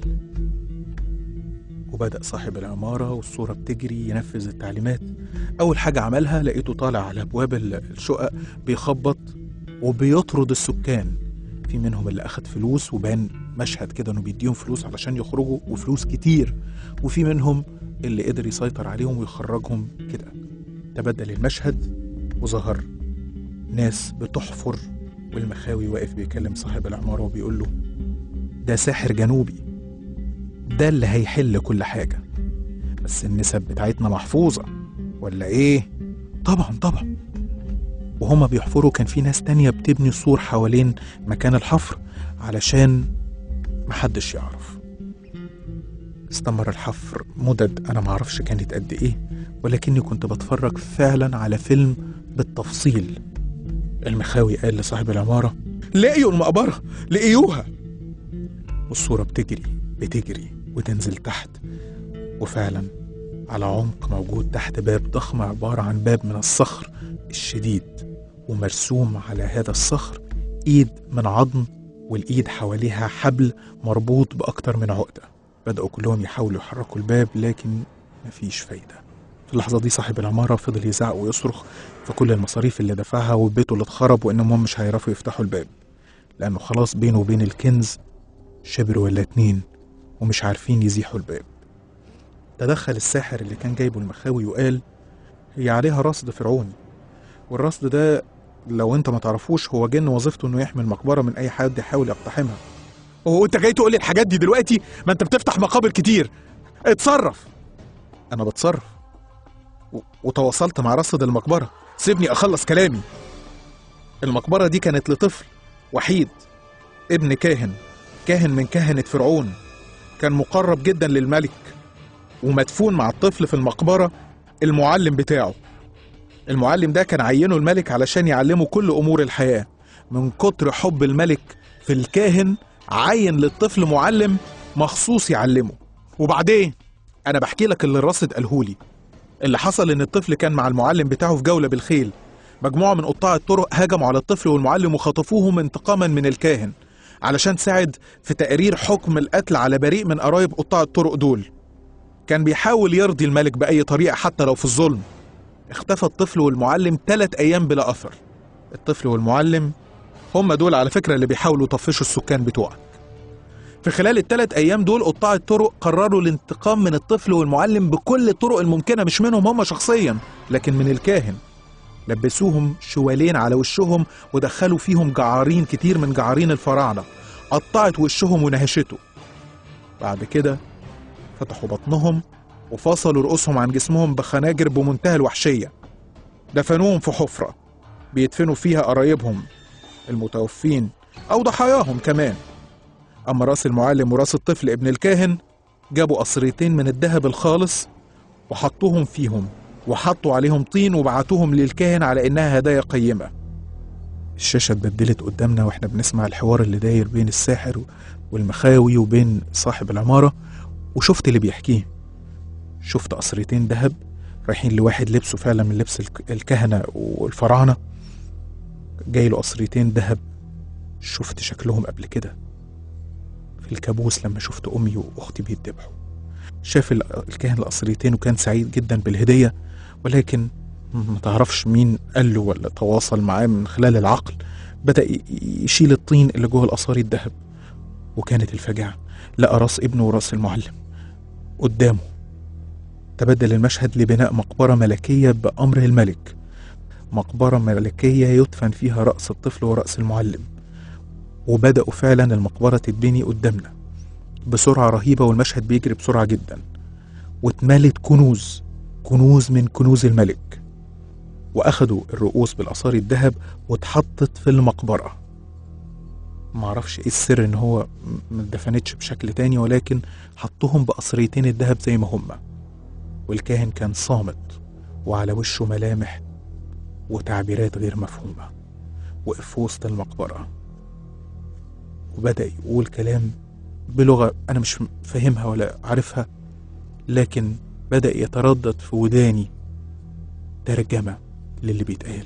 وبدأ صاحب العمارة والصورة بتجري ينفذ التعليمات أول حاجة عملها لقيته طالع على أبواب الشقق بيخبط وبيطرد السكان في منهم اللي أخد فلوس وبان مشهد كده إنه بيديهم فلوس علشان يخرجوا وفلوس كتير وفي منهم اللي قدر يسيطر عليهم ويخرجهم كده تبدل المشهد وظهر ناس بتحفر والمخاوي واقف بيكلم صاحب العمارة وبيقول له ده ساحر جنوبي ده اللي هيحل كل حاجة بس النسب بتاعتنا محفوظة ولا ايه؟ طبعا طبعا وهما بيحفروا كان في ناس تانية بتبني سور حوالين مكان الحفر علشان محدش يعرف استمر الحفر مدد أنا معرفش كانت قد إيه ولكني كنت بتفرج فعلا على فيلم بالتفصيل المخاوي قال لصاحب العمارة لقيوا المقبرة لقيوها والصورة بتجري بتجري وتنزل تحت وفعلا على عمق موجود تحت باب ضخم عبارة عن باب من الصخر الشديد ومرسوم على هذا الصخر ايد من عظم والايد حواليها حبل مربوط باكتر من عقده بداوا كلهم يحاولوا يحركوا الباب لكن مفيش فايده في اللحظه دي صاحب العماره فضل يزعق ويصرخ في كل المصاريف اللي دفعها وبيته اللي اتخرب وانهم هم مش هيعرفوا يفتحوا الباب لانه خلاص بينه وبين الكنز شبر ولا اتنين ومش عارفين يزيحوا الباب تدخل الساحر اللي كان جايبه المخاوي وقال هي عليها رصد فرعوني والرصد ده لو انت ما تعرفوش هو جن وظيفته انه يحمي المقبره من اي حد يحاول يقتحمها هو انت جاي تقول لي الحاجات دي دلوقتي ما انت بتفتح مقابر كتير اتصرف انا بتصرف و... وتواصلت مع رصد المقبره سيبني اخلص كلامي المقبره دي كانت لطفل وحيد ابن كاهن كاهن من كهنه فرعون كان مقرب جدا للملك ومدفون مع الطفل في المقبره المعلم بتاعه المعلم ده كان عينه الملك علشان يعلمه كل امور الحياه من كتر حب الملك في الكاهن عين للطفل معلم مخصوص يعلمه وبعدين انا بحكي لك اللي الراصد قالهولي اللي حصل ان الطفل كان مع المعلم بتاعه في جوله بالخيل مجموعه من قطاع الطرق هجموا على الطفل والمعلم وخطفوهم انتقاما من الكاهن علشان ساعد في تقرير حكم القتل على بريء من قرايب قطاع الطرق دول كان بيحاول يرضي الملك بأي طريقة حتى لو في الظلم اختفى الطفل والمعلم ثلاث أيام بلا أثر الطفل والمعلم هم دول على فكرة اللي بيحاولوا يطفشوا السكان بتوعك في خلال الثلاث أيام دول قطاع الطرق قرروا الانتقام من الطفل والمعلم بكل الطرق الممكنة مش منهم هم شخصيا لكن من الكاهن لبسوهم شوالين على وشهم ودخلوا فيهم جعارين كتير من جعارين الفراعنة قطعت وشهم ونهشته بعد كده فتحوا بطنهم وفصلوا رؤوسهم عن جسمهم بخناجر بمنتهى الوحشية دفنوهم في حفرة بيدفنوا فيها قرايبهم المتوفين أو ضحاياهم كمان أما راس المعلم وراس الطفل ابن الكاهن جابوا قصريتين من الذهب الخالص وحطوهم فيهم وحطوا عليهم طين وبعتوهم للكاهن على إنها هدايا قيمة الشاشة اتبدلت قدامنا واحنا بنسمع الحوار اللي داير بين الساحر والمخاوي وبين صاحب العمارة وشفت اللي بيحكيه شفت قصرتين ذهب رايحين لواحد لبسه فعلا من لبس الك- الكهنة والفراعنة جاي له قصرتين ذهب شفت شكلهم قبل كده في الكابوس لما شفت أمي وأختي بيتذبحوا شاف ال- الكاهن القصريتين وكان سعيد جدا بالهدية ولكن ما تعرفش مين قال له ولا تواصل معاه من خلال العقل بدأ ي- يشيل الطين اللي جوه القصاري الذهب وكانت الفجعة لقى راس ابنه وراس المعلم قدامه تبدل المشهد لبناء مقبرة ملكية بأمر الملك مقبرة ملكية يدفن فيها رأس الطفل ورأس المعلم وبدأوا فعلا المقبرة تتبني قدامنا بسرعة رهيبة والمشهد بيجري بسرعة جدا واتملت كنوز كنوز من كنوز الملك وأخدوا الرؤوس بالأصاري الذهب واتحطت في المقبرة معرفش ايه السر ان هو م- ما اتدفنتش بشكل تاني ولكن حطهم بقصريتين الذهب زي ما هما والكاهن كان صامت وعلى وشه ملامح وتعبيرات غير مفهومة وقف في وسط المقبرة وبدأ يقول كلام بلغة أنا مش فاهمها ولا عارفها لكن بدأ يتردد في وداني ترجمة للي بيتقال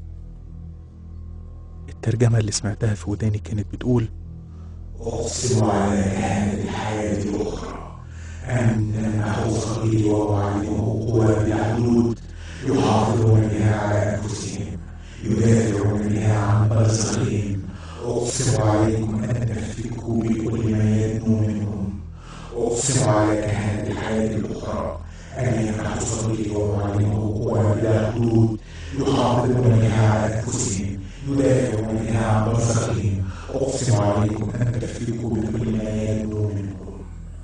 الترجمة اللي سمعتها في وداني كانت بتقول أقسم على كهنة الحياة الأخرى أن أنه صغير ومعلمه قوى بلا حدود يحافظون بها على أنفسهم يدافعون بها عن برزخهم أقسم عليكم أن تفتكوا بكل ما يدنو منهم أقسم على كهنة الحياة الأخرى أن ينحوا صغير ومعلمه قوى بلا حدود يحافظون بها على أنفسهم يدافعون بها عن يمسكوا بكل ما يبدو منكم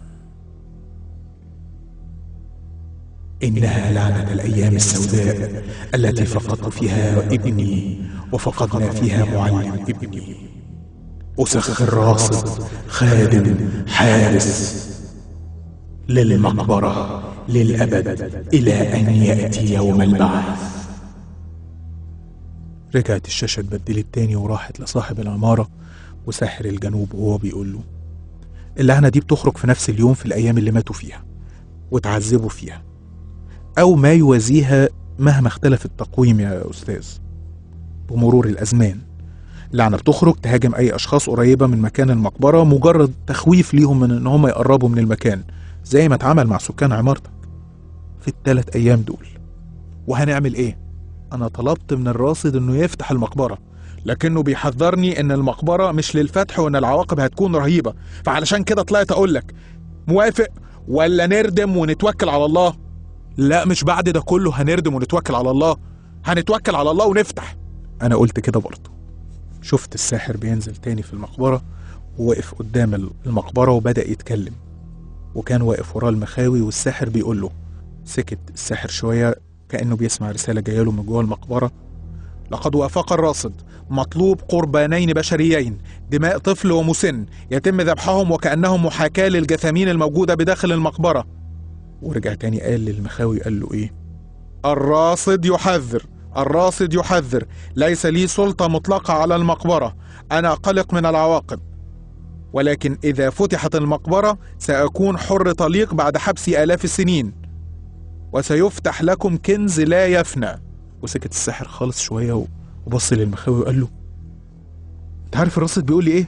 إنها لعنة الأيام السوداء التي فقدت فيها ابني وفقدنا فيها معلم ابني أسخر راصد خادم حارس للمقبرة للأبد إلى أن يأتي يوم البعث رجعت الشاشة اتبدلت تاني وراحت لصاحب العمارة وساحر الجنوب وهو بيقول له اللعنة دي بتخرج في نفس اليوم في الأيام اللي ماتوا فيها وتعذبوا فيها أو ما يوازيها مهما اختلف التقويم يا أستاذ بمرور الأزمان اللعنة بتخرج تهاجم أي أشخاص قريبة من مكان المقبرة مجرد تخويف ليهم من إن هم يقربوا من المكان زي ما اتعمل مع سكان عمارتك في الثلاث أيام دول وهنعمل إيه؟ أنا طلبت من الراصد إنه يفتح المقبرة لكنه بيحذرني إن المقبرة مش للفتح وإن العواقب هتكون رهيبة فعلشان كده طلعت أقول لك موافق ولا نردم ونتوكل على الله لا مش بعد ده كله هنردم ونتوكل على الله هنتوكل على الله ونفتح انا قلت كده برضه شفت الساحر بينزل تاني في المقبرة ووقف قدام المقبرة وبدأ يتكلم وكان واقف وراه المخاوي والساحر بيقول له سكت الساحر شوية كأنه بيسمع رسالة جاية له من جوه المقبرة لقد وافق الراصد مطلوب قربانين بشريين دماء طفل ومسن يتم ذبحهم وكأنهم محاكاة للجثامين الموجودة بداخل المقبرة ورجع تاني قال للمخاوي قال له ايه الراصد يحذر الراصد يحذر ليس لي سلطة مطلقة على المقبرة أنا قلق من العواقب ولكن إذا فتحت المقبرة سأكون حر طليق بعد حبس آلاف السنين وسيفتح لكم كنز لا يفنى وسكت الساحر خالص شوية وبص للمخاوي وقال له انت عارف الراصد بيقول لي ايه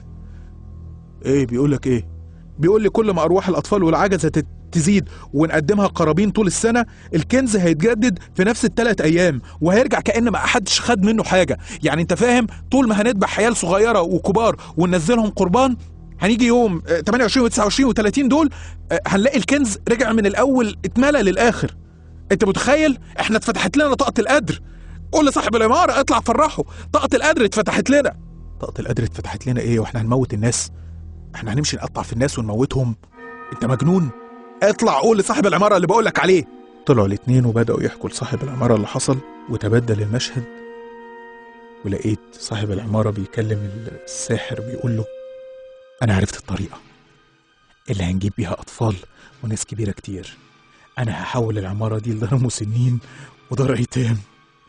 ايه بيقول لك ايه بيقول لي كل ما ارواح الاطفال والعجزه تت- تزيد ونقدمها قرابين طول السنه الكنز هيتجدد في نفس الثلاث ايام وهيرجع كان ما حدش خد منه حاجه يعني انت فاهم طول ما هنذبح عيال صغيره وكبار وننزلهم قربان هنيجي يوم آه، 28 و29 و30 دول آه، هنلاقي الكنز رجع من الاول اتملى للاخر انت متخيل احنا اتفتحت لنا طاقه القدر قول لصاحب العماره اطلع فرحه طاقه القدر اتفتحت لنا طاقه القدر اتفتحت لنا ايه واحنا هنموت الناس احنا هنمشي نقطع في الناس ونموتهم انت مجنون اطلع قول لصاحب العماره اللي بقولك عليه طلعوا الاتنين وبداوا يحكوا لصاحب العماره اللي حصل وتبدل المشهد ولقيت صاحب العماره بيكلم الساحر بيقول له انا عرفت الطريقه اللي هنجيب بيها اطفال وناس كبيره كتير انا هحول العماره دي لدار مسنين ودار ايتام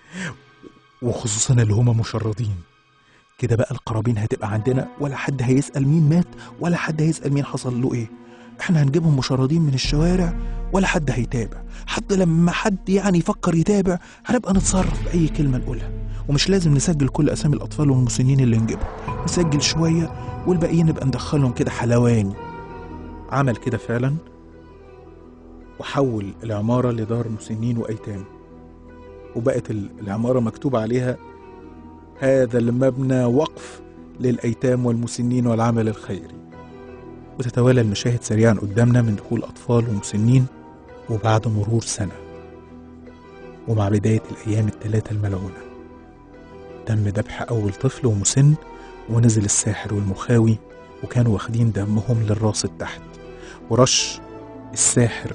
وخصوصا اللي هما مشردين كده بقى القرابين هتبقى عندنا ولا حد هيسأل مين مات ولا حد هيسأل مين حصل له ايه احنا هنجيبهم مشردين من الشوارع ولا حد هيتابع حتى لما حد يعني يفكر يتابع هنبقى نتصرف بأي كلمة نقولها ومش لازم نسجل كل أسامي الأطفال والمسنين اللي نجيبهم نسجل شوية والباقيين نبقى ندخلهم كده حلواني عمل كده فعلا وحول العمارة لدار مسنين وأيتام وبقت ال- العمارة مكتوب عليها هذا المبنى وقف للأيتام والمسنين والعمل الخيري وتتوالى المشاهد سريعا قدامنا من دخول أطفال ومسنين وبعد مرور سنة ومع بداية الأيام الثلاثة الملعونة تم ذبح أول طفل ومسن ونزل الساحر والمخاوي وكانوا واخدين دمهم للراصد تحت ورش الساحر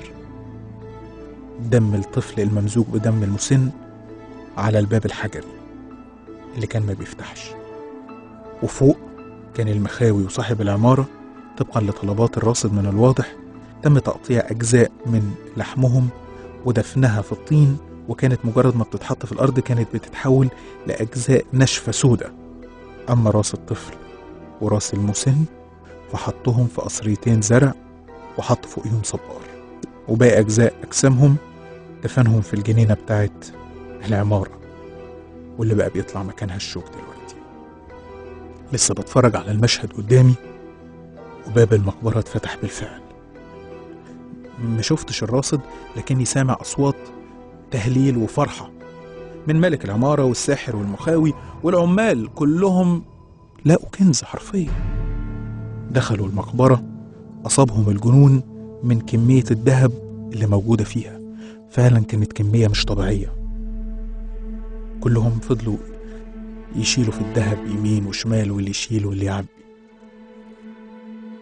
دم الطفل الممزوج بدم المسن على الباب الحجري اللي كان ما بيفتحش وفوق كان المخاوي وصاحب العمارة طبقا لطلبات الراصد من الواضح تم تقطيع أجزاء من لحمهم ودفنها في الطين وكانت مجرد ما بتتحط في الأرض كانت بتتحول لأجزاء ناشفة سودة أما راس الطفل وراس المسن فحطهم في قصريتين زرع وحط فوقيهم صبار وباقي أجزاء أجسامهم دفنهم في الجنينة بتاعت العمارة واللي بقى بيطلع مكانها الشوك دلوقتي لسه بتفرج على المشهد قدامي وباب المقبرة اتفتح بالفعل ما شفتش الراصد لكني سامع أصوات تهليل وفرحة من ملك العمارة والساحر والمخاوي والعمال كلهم لقوا كنز حرفيا دخلوا المقبرة أصابهم الجنون من كمية الذهب اللي موجودة فيها فعلا كانت كمية مش طبيعية كلهم فضلوا يشيلوا في الذهب يمين وشمال واللي يشيل واللي يعبي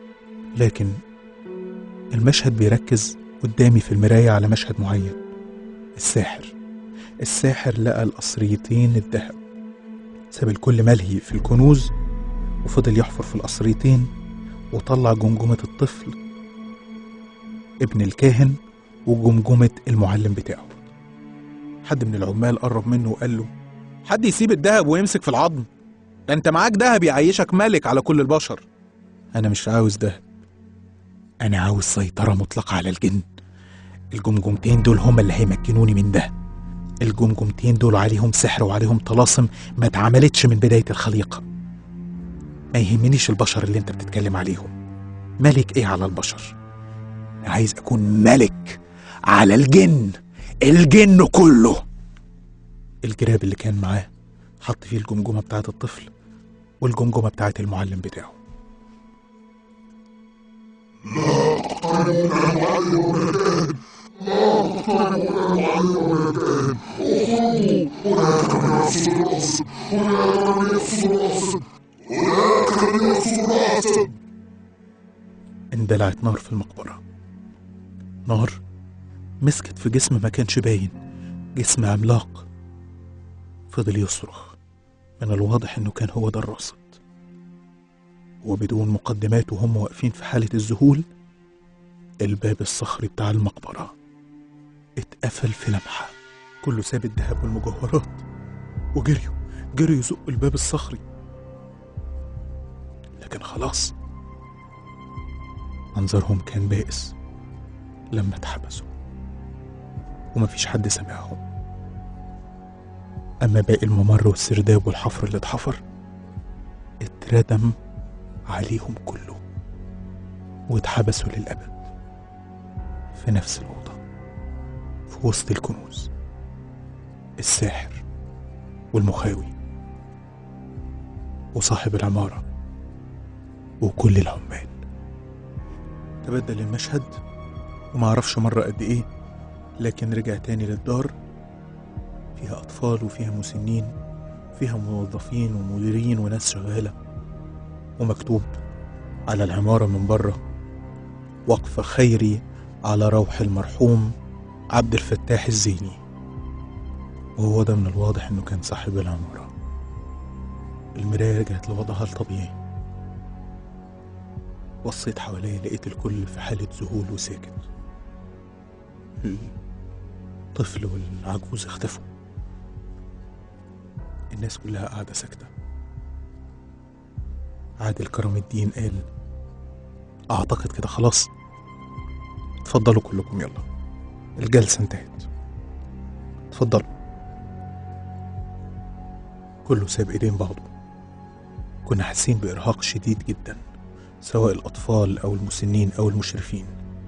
لكن المشهد بيركز قدامي في المراية على مشهد معين الساحر الساحر لقى القصريتين الذهب ساب الكل ملهي في الكنوز وفضل يحفر في القصريتين وطلع جمجمة الطفل ابن الكاهن وجمجمة المعلم بتاعه حد من العمال قرب منه وقال له حد يسيب الذهب ويمسك في العظم ده انت معاك ذهب يعيشك ملك على كل البشر انا مش عاوز ذهب انا عاوز سيطرة مطلقة على الجن الجمجمتين دول هما اللي هيمكنوني من ده الجمجمتين دول عليهم سحر وعليهم طلاسم ما اتعملتش من بداية الخليقة ما يهمنيش البشر اللي انت بتتكلم عليهم ملك ايه على البشر أنا عايز اكون ملك على الجن الجن كله الجراب اللي كان معاه حط فيه الجمجمة بتاعت الطفل والجمجمة بتاعت المعلم بتاعه اندلعت نار في المقبرة نار مسكت في جسم ما كانش باين جسم عملاق فضل يصرخ من الواضح انه كان هو ده الراصد وبدون مقدمات وهم واقفين في حالة الذهول الباب الصخري بتاع المقبرة اتقفل في لمحة كله ساب الذهب والمجوهرات وجريوا جريوا يزقوا الباب الصخري لكن خلاص منظرهم كان بائس لما اتحبسوا ومفيش حد سمعهم أما باقي الممر والسرداب والحفر اللي اتحفر اتردم عليهم كله واتحبسوا للأبد في نفس الأوضة في وسط الكنوز الساحر والمخاوي وصاحب العمارة وكل العمال تبدل المشهد ومعرفش مرة قد إيه لكن رجع تاني للدار فيها أطفال وفيها مسنين فيها موظفين ومديرين وناس شغالة ومكتوب على العمارة من بره وقف خيري على روح المرحوم عبد الفتاح الزيني وهو ده من الواضح انه كان صاحب العمارة المراية رجعت لوضعها الطبيعي بصيت حواليا لقيت الكل في حالة ذهول وساكت الطفل والعجوز اختفوا الناس كلها قاعدة ساكتة عادل كرم الدين قال أعتقد كده خلاص اتفضلوا كلكم يلا الجلسة انتهت اتفضلوا كله ساب ايدين بعضه كنا حاسين بإرهاق شديد جدا سواء الأطفال أو المسنين أو المشرفين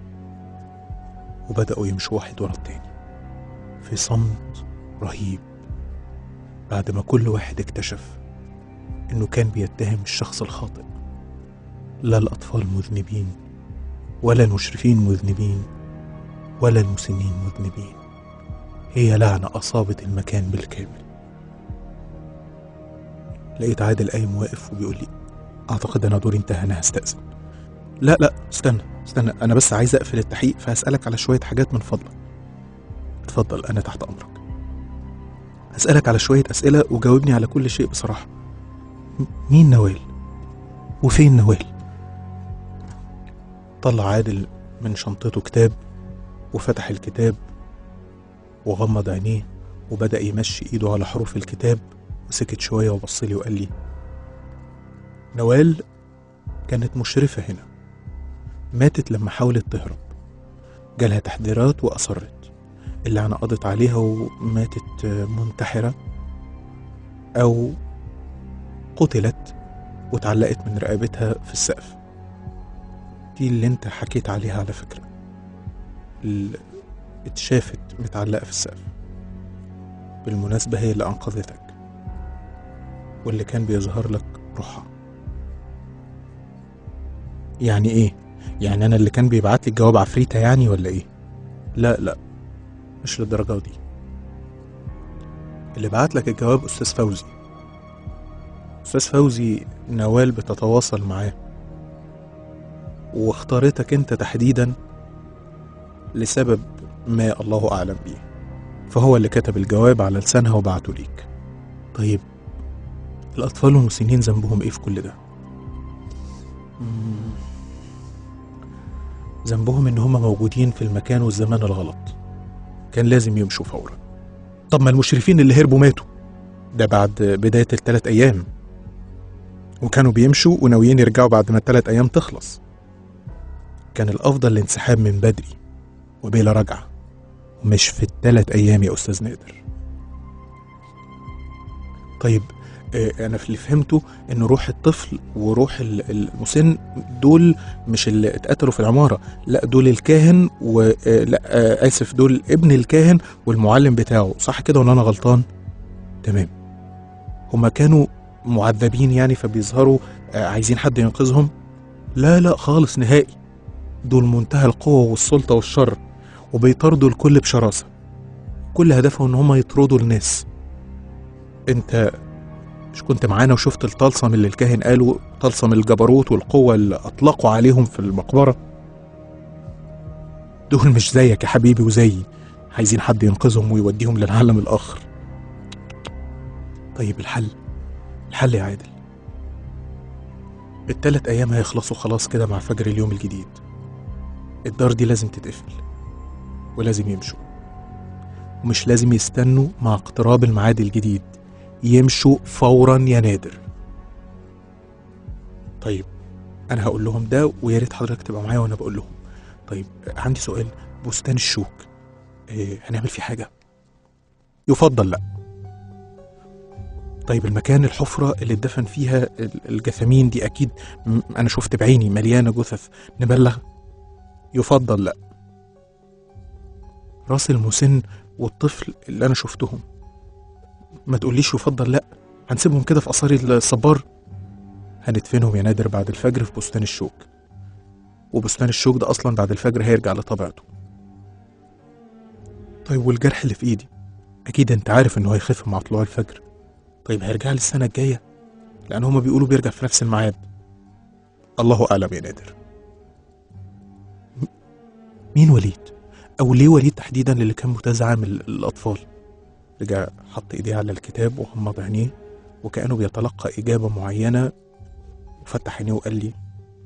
وبدأوا يمشوا واحد ورا التاني في صمت رهيب بعد ما كل واحد اكتشف انه كان بيتهم الشخص الخاطئ لا الاطفال مذنبين ولا المشرفين مذنبين ولا المسنين مذنبين هي لعنة أصابت المكان بالكامل لقيت عادل قايم واقف وبيقول لي أعتقد أنا دوري انتهى أنا هستأذن لا لا استنى استنى أنا بس عايز أقفل التحقيق فهسألك على شوية حاجات من فضلك اتفضل أنا تحت أمرك هسألك على شوية أسئلة وجاوبني على كل شيء بصراحة م- مين نوال؟ وفين نوال؟ طلع عادل من شنطته كتاب وفتح الكتاب وغمض عينيه وبدأ يمشي إيده على حروف الكتاب وسكت شوية وبص لي وقال لي نوال كانت مشرفة هنا ماتت لما حاولت تهرب جالها تحذيرات وأصرت اللعنة قضت عليها وماتت منتحرة أو قتلت واتعلقت من رقبتها في السقف دي اللي انت حكيت عليها على فكرة اللي اتشافت متعلقة في السقف بالمناسبة هي اللي أنقذتك واللي كان بيظهر لك روحها يعني ايه؟ يعني أنا اللي كان بيبعت لي الجواب عفريتة يعني ولا ايه؟ لا لا مش للدرجة دي اللي بعت لك الجواب أستاذ فوزي أستاذ فوزي نوال بتتواصل معاه واختارتك انت تحديدا لسبب ما الله اعلم بيه فهو اللي كتب الجواب على لسانها وبعته ليك طيب الاطفال والمسنين ذنبهم ايه في كل ده مم. ذنبهم ان هم موجودين في المكان والزمان الغلط كان لازم يمشوا فورا طب ما المشرفين اللي هربوا ماتوا ده بعد بداية الثلاث أيام وكانوا بيمشوا وناويين يرجعوا بعد ما الثلاث أيام تخلص كان الأفضل الانسحاب من بدري وبلا رجعة مش في الثلاث أيام يا أستاذ نادر طيب آه، أنا في اللي فهمته إن روح الطفل وروح ال- المسن دول مش اللي اتقتلوا في العمارة لا دول الكاهن و آه، لا آه، آسف دول ابن الكاهن والمعلم بتاعه صح كده ولا أنا غلطان؟ تمام هما كانوا معذبين يعني فبيظهروا آه، عايزين حد ينقذهم لا لا خالص نهائي دول منتهى القوة والسلطة والشر وبيطاردوا الكل بشراسة كل هدفهم ان هما يطردوا الناس انت مش كنت معانا وشفت الطلسم اللي الكاهن قاله طلسم الجبروت والقوة اللي اطلقوا عليهم في المقبرة دول مش زيك يا حبيبي وزيي عايزين حد ينقذهم ويوديهم للعالم الآخر طيب الحل الحل يا عادل التلات أيام هيخلصوا خلاص كده مع فجر اليوم الجديد الدار دي لازم تتقفل ولازم يمشوا ومش لازم يستنوا مع اقتراب الميعاد الجديد يمشوا فورا يا نادر طيب انا هقول لهم ده ويا ريت حضرتك تبقى معايا وانا بقول لهم طيب عندي سؤال بستان الشوك إيه هنعمل فيه حاجه يفضل لا طيب المكان الحفرة اللي اتدفن فيها ال- الجثامين دي أكيد م- أنا شفت بعيني مليانة جثث نبلغ يفضل لا راس المسن والطفل اللي أنا شفتهم ما تقوليش يفضل لا هنسيبهم كده في آثار الصبار هندفنهم يا نادر بعد الفجر في بستان الشوك وبستان الشوك ده أصلا بعد الفجر هيرجع لطبيعته طيب والجرح اللي في إيدي أكيد أنت عارف إنه هيخف مع طلوع الفجر طيب هيرجع لي السنة الجاية لأن هما بيقولوا بيرجع في نفس الميعاد الله أعلم يا نادر م- مين وليد؟ أو ليه وليد تحديدا اللي كان متزعم ال- الأطفال؟ رجع حط إيديه على الكتاب وغمض عينيه وكأنه بيتلقى إجابة معينة وفتح عينيه وقال لي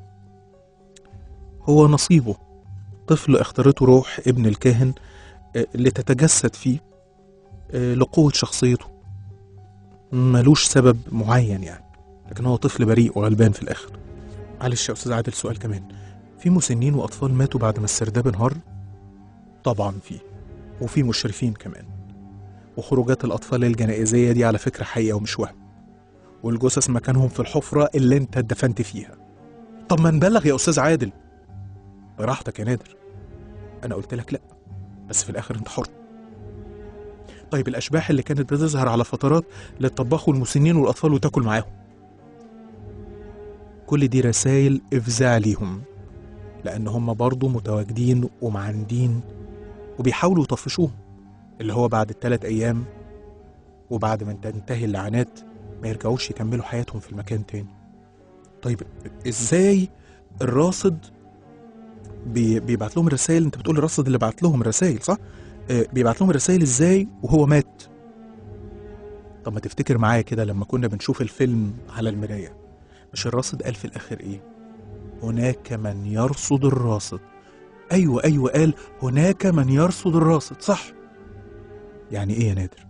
هو نصيبه طفل اختارته روح ابن الكاهن آه، اللي تتجسد فيه آه، لقوة شخصيته ملوش سبب معين يعني لكن هو طفل بريء وغلبان في الآخر معلش يا أستاذ عادل سؤال كمان في مسنين وأطفال ماتوا بعد ما السرداب انهار؟ طبعا في وفي مشرفين كمان وخروجات الأطفال الجنائزية دي على فكرة حقيقة ومش وهم والجثث مكانهم في الحفرة اللي انت اتدفنت فيها طب ما نبلغ يا أستاذ عادل براحتك يا نادر أنا قلت لك لأ بس في الآخر أنت حر طيب الأشباح اللي كانت بتظهر على فترات للطباخ والمسنين والأطفال وتاكل معاهم كل دي رسائل إفزاع ليهم لأن هم برضو متواجدين ومعاندين وبيحاولوا يطفشوهم اللي هو بعد الثلاث أيام وبعد ما تنتهي اللعنات ما يرجعوش يكملوا حياتهم في المكان تاني طيب ازاي الراصد بي بيبعت لهم الرسائل انت بتقول الراصد اللي بعت لهم الرسائل صح؟ آه، بيبعت لهم الرسائل ازاي وهو مات طب ما تفتكر معايا كده لما كنا بنشوف الفيلم على المراية مش الراصد قال في الآخر إيه هناك من يرصد الراصد أيوة أيوة قال هناك من يرصد الراصد صح يعني إيه يا نادر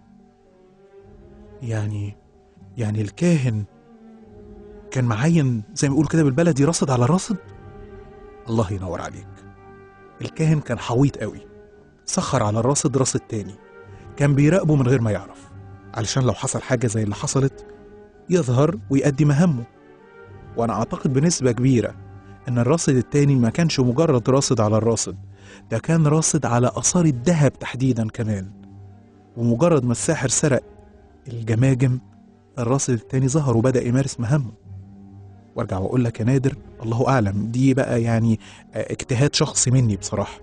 يعني يعني الكاهن كان معين زي ما يقول كده بالبلدي راصد على راصد الله ينور عليك الكاهن كان حويط قوي سخر على الراصد راصد تاني كان بيراقبه من غير ما يعرف علشان لو حصل حاجة زي اللي حصلت يظهر ويأدي مهامه وأنا أعتقد بنسبة كبيرة إن الراصد التاني ما كانش مجرد راصد على الراصد ده كان راصد على آثار الذهب تحديدا كمان ومجرد ما الساحر سرق الجماجم الراصد التاني ظهر وبدأ يمارس مهامه وارجع واقول لك يا نادر الله اعلم دي بقى يعني آه، اجتهاد شخصي مني بصراحه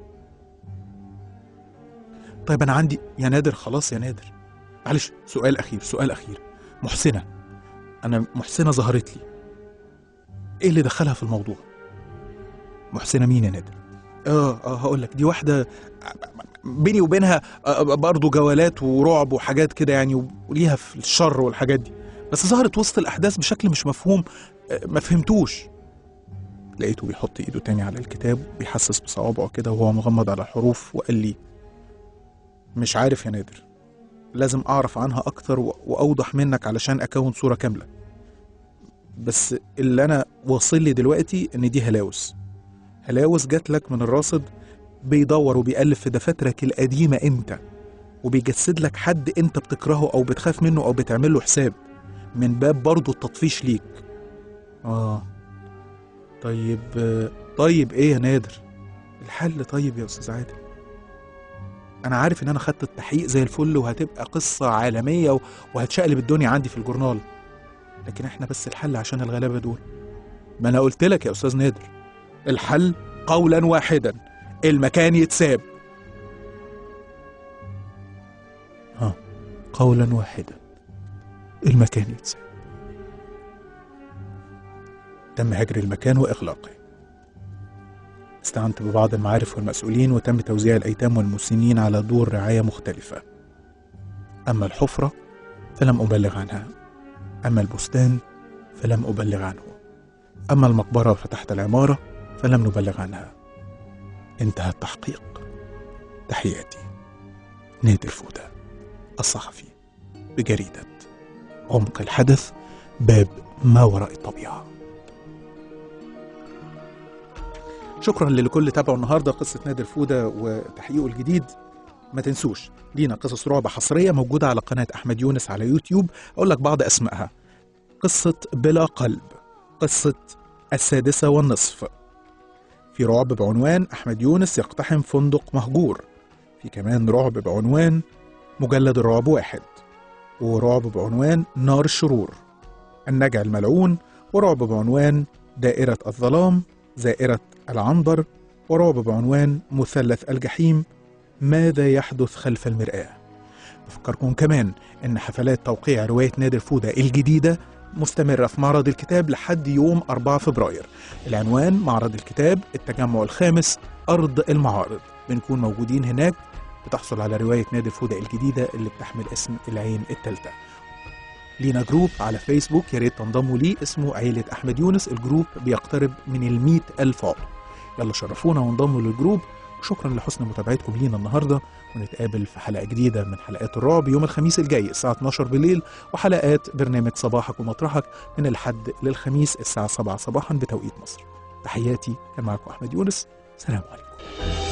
طيب انا عندي يا نادر خلاص يا نادر معلش سؤال اخير سؤال اخير محسنه انا محسنه ظهرت لي ايه اللي دخلها في الموضوع محسنة مين يا نادر؟ اه اه هقول لك دي واحدة بيني وبينها آه، برضه جولات ورعب وحاجات كده يعني وليها في الشر والحاجات دي بس ظهرت وسط الأحداث بشكل مش مفهوم آه، ما فهمتوش لقيته بيحط ايده تاني على الكتاب بيحسس بصوابعه كده وهو مغمض على الحروف وقال لي مش عارف يا نادر لازم أعرف عنها أكتر و- وأوضح منك علشان أكون صورة كاملة بس اللي أنا واصل لي دلوقتي إن دي هلاوس هلاوس جات لك من الراصد بيدور وبيألف في دفاترك القديمة أنت وبيجسد لك حد أنت بتكرهه أو بتخاف منه أو بتعمل له حساب من باب برضه التطفيش ليك آه طيب آه، طيب إيه يا نادر الحل طيب يا أستاذ عادل أنا عارف إن أنا خدت التحقيق زي الفل وهتبقى قصة عالمية و- وهتشقلب الدنيا عندي في الجورنال لكن إحنا بس الحل عشان الغلابة دول ما أنا قلت لك يا أستاذ نادر الحل قولا واحدا المكان يتساب ها قولا واحدا المكان يتساب تم هجر المكان وإغلاقه استعنت ببعض المعارف والمسؤولين وتم توزيع الأيتام والمسنين على دور رعاية مختلفة أما الحفرة فلم أبلغ عنها أما البستان فلم أبلغ عنه أما المقبرة فتحت العمارة فلم نبلغ عنها انتهى التحقيق تحياتي نادر فودة الصحفي بجريدة عمق الحدث باب ما وراء الطبيعة شكرا لكل تابعوا النهارده قصة نادر فودة وتحقيقه الجديد ما تنسوش لينا قصص رعب حصرية موجودة على قناة أحمد يونس على يوتيوب أقول لك بعض أسمائها قصة بلا قلب قصة السادسة والنصف في رعب بعنوان أحمد يونس يقتحم فندق مهجور في كمان رعب بعنوان مجلد الرعب واحد ورعب بعنوان نار الشرور النجع الملعون ورعب بعنوان دائرة الظلام زائرة العنبر ورعب بعنوان مثلث الجحيم ماذا يحدث خلف المرآة بفكركم كمان إن حفلات توقيع رواية نادر فودة الجديدة مستمرة في معرض الكتاب لحد يوم 4 فبراير العنوان معرض الكتاب التجمع الخامس أرض المعارض بنكون موجودين هناك بتحصل على رواية نادر فودة الجديدة اللي بتحمل اسم العين التالتة لينا جروب على فيسبوك يا ريت تنضموا ليه اسمه عيلة أحمد يونس الجروب بيقترب من المية ألف عضو يلا شرفونا وانضموا للجروب شكرا لحسن متابعتكم لينا النهارده ونتقابل في حلقه جديده من حلقات الرعب يوم الخميس الجاي الساعه 12 بالليل وحلقات برنامج صباحك ومطرحك من الحد للخميس الساعه 7 صباحا بتوقيت مصر تحياتي كان معكم احمد يونس سلام عليكم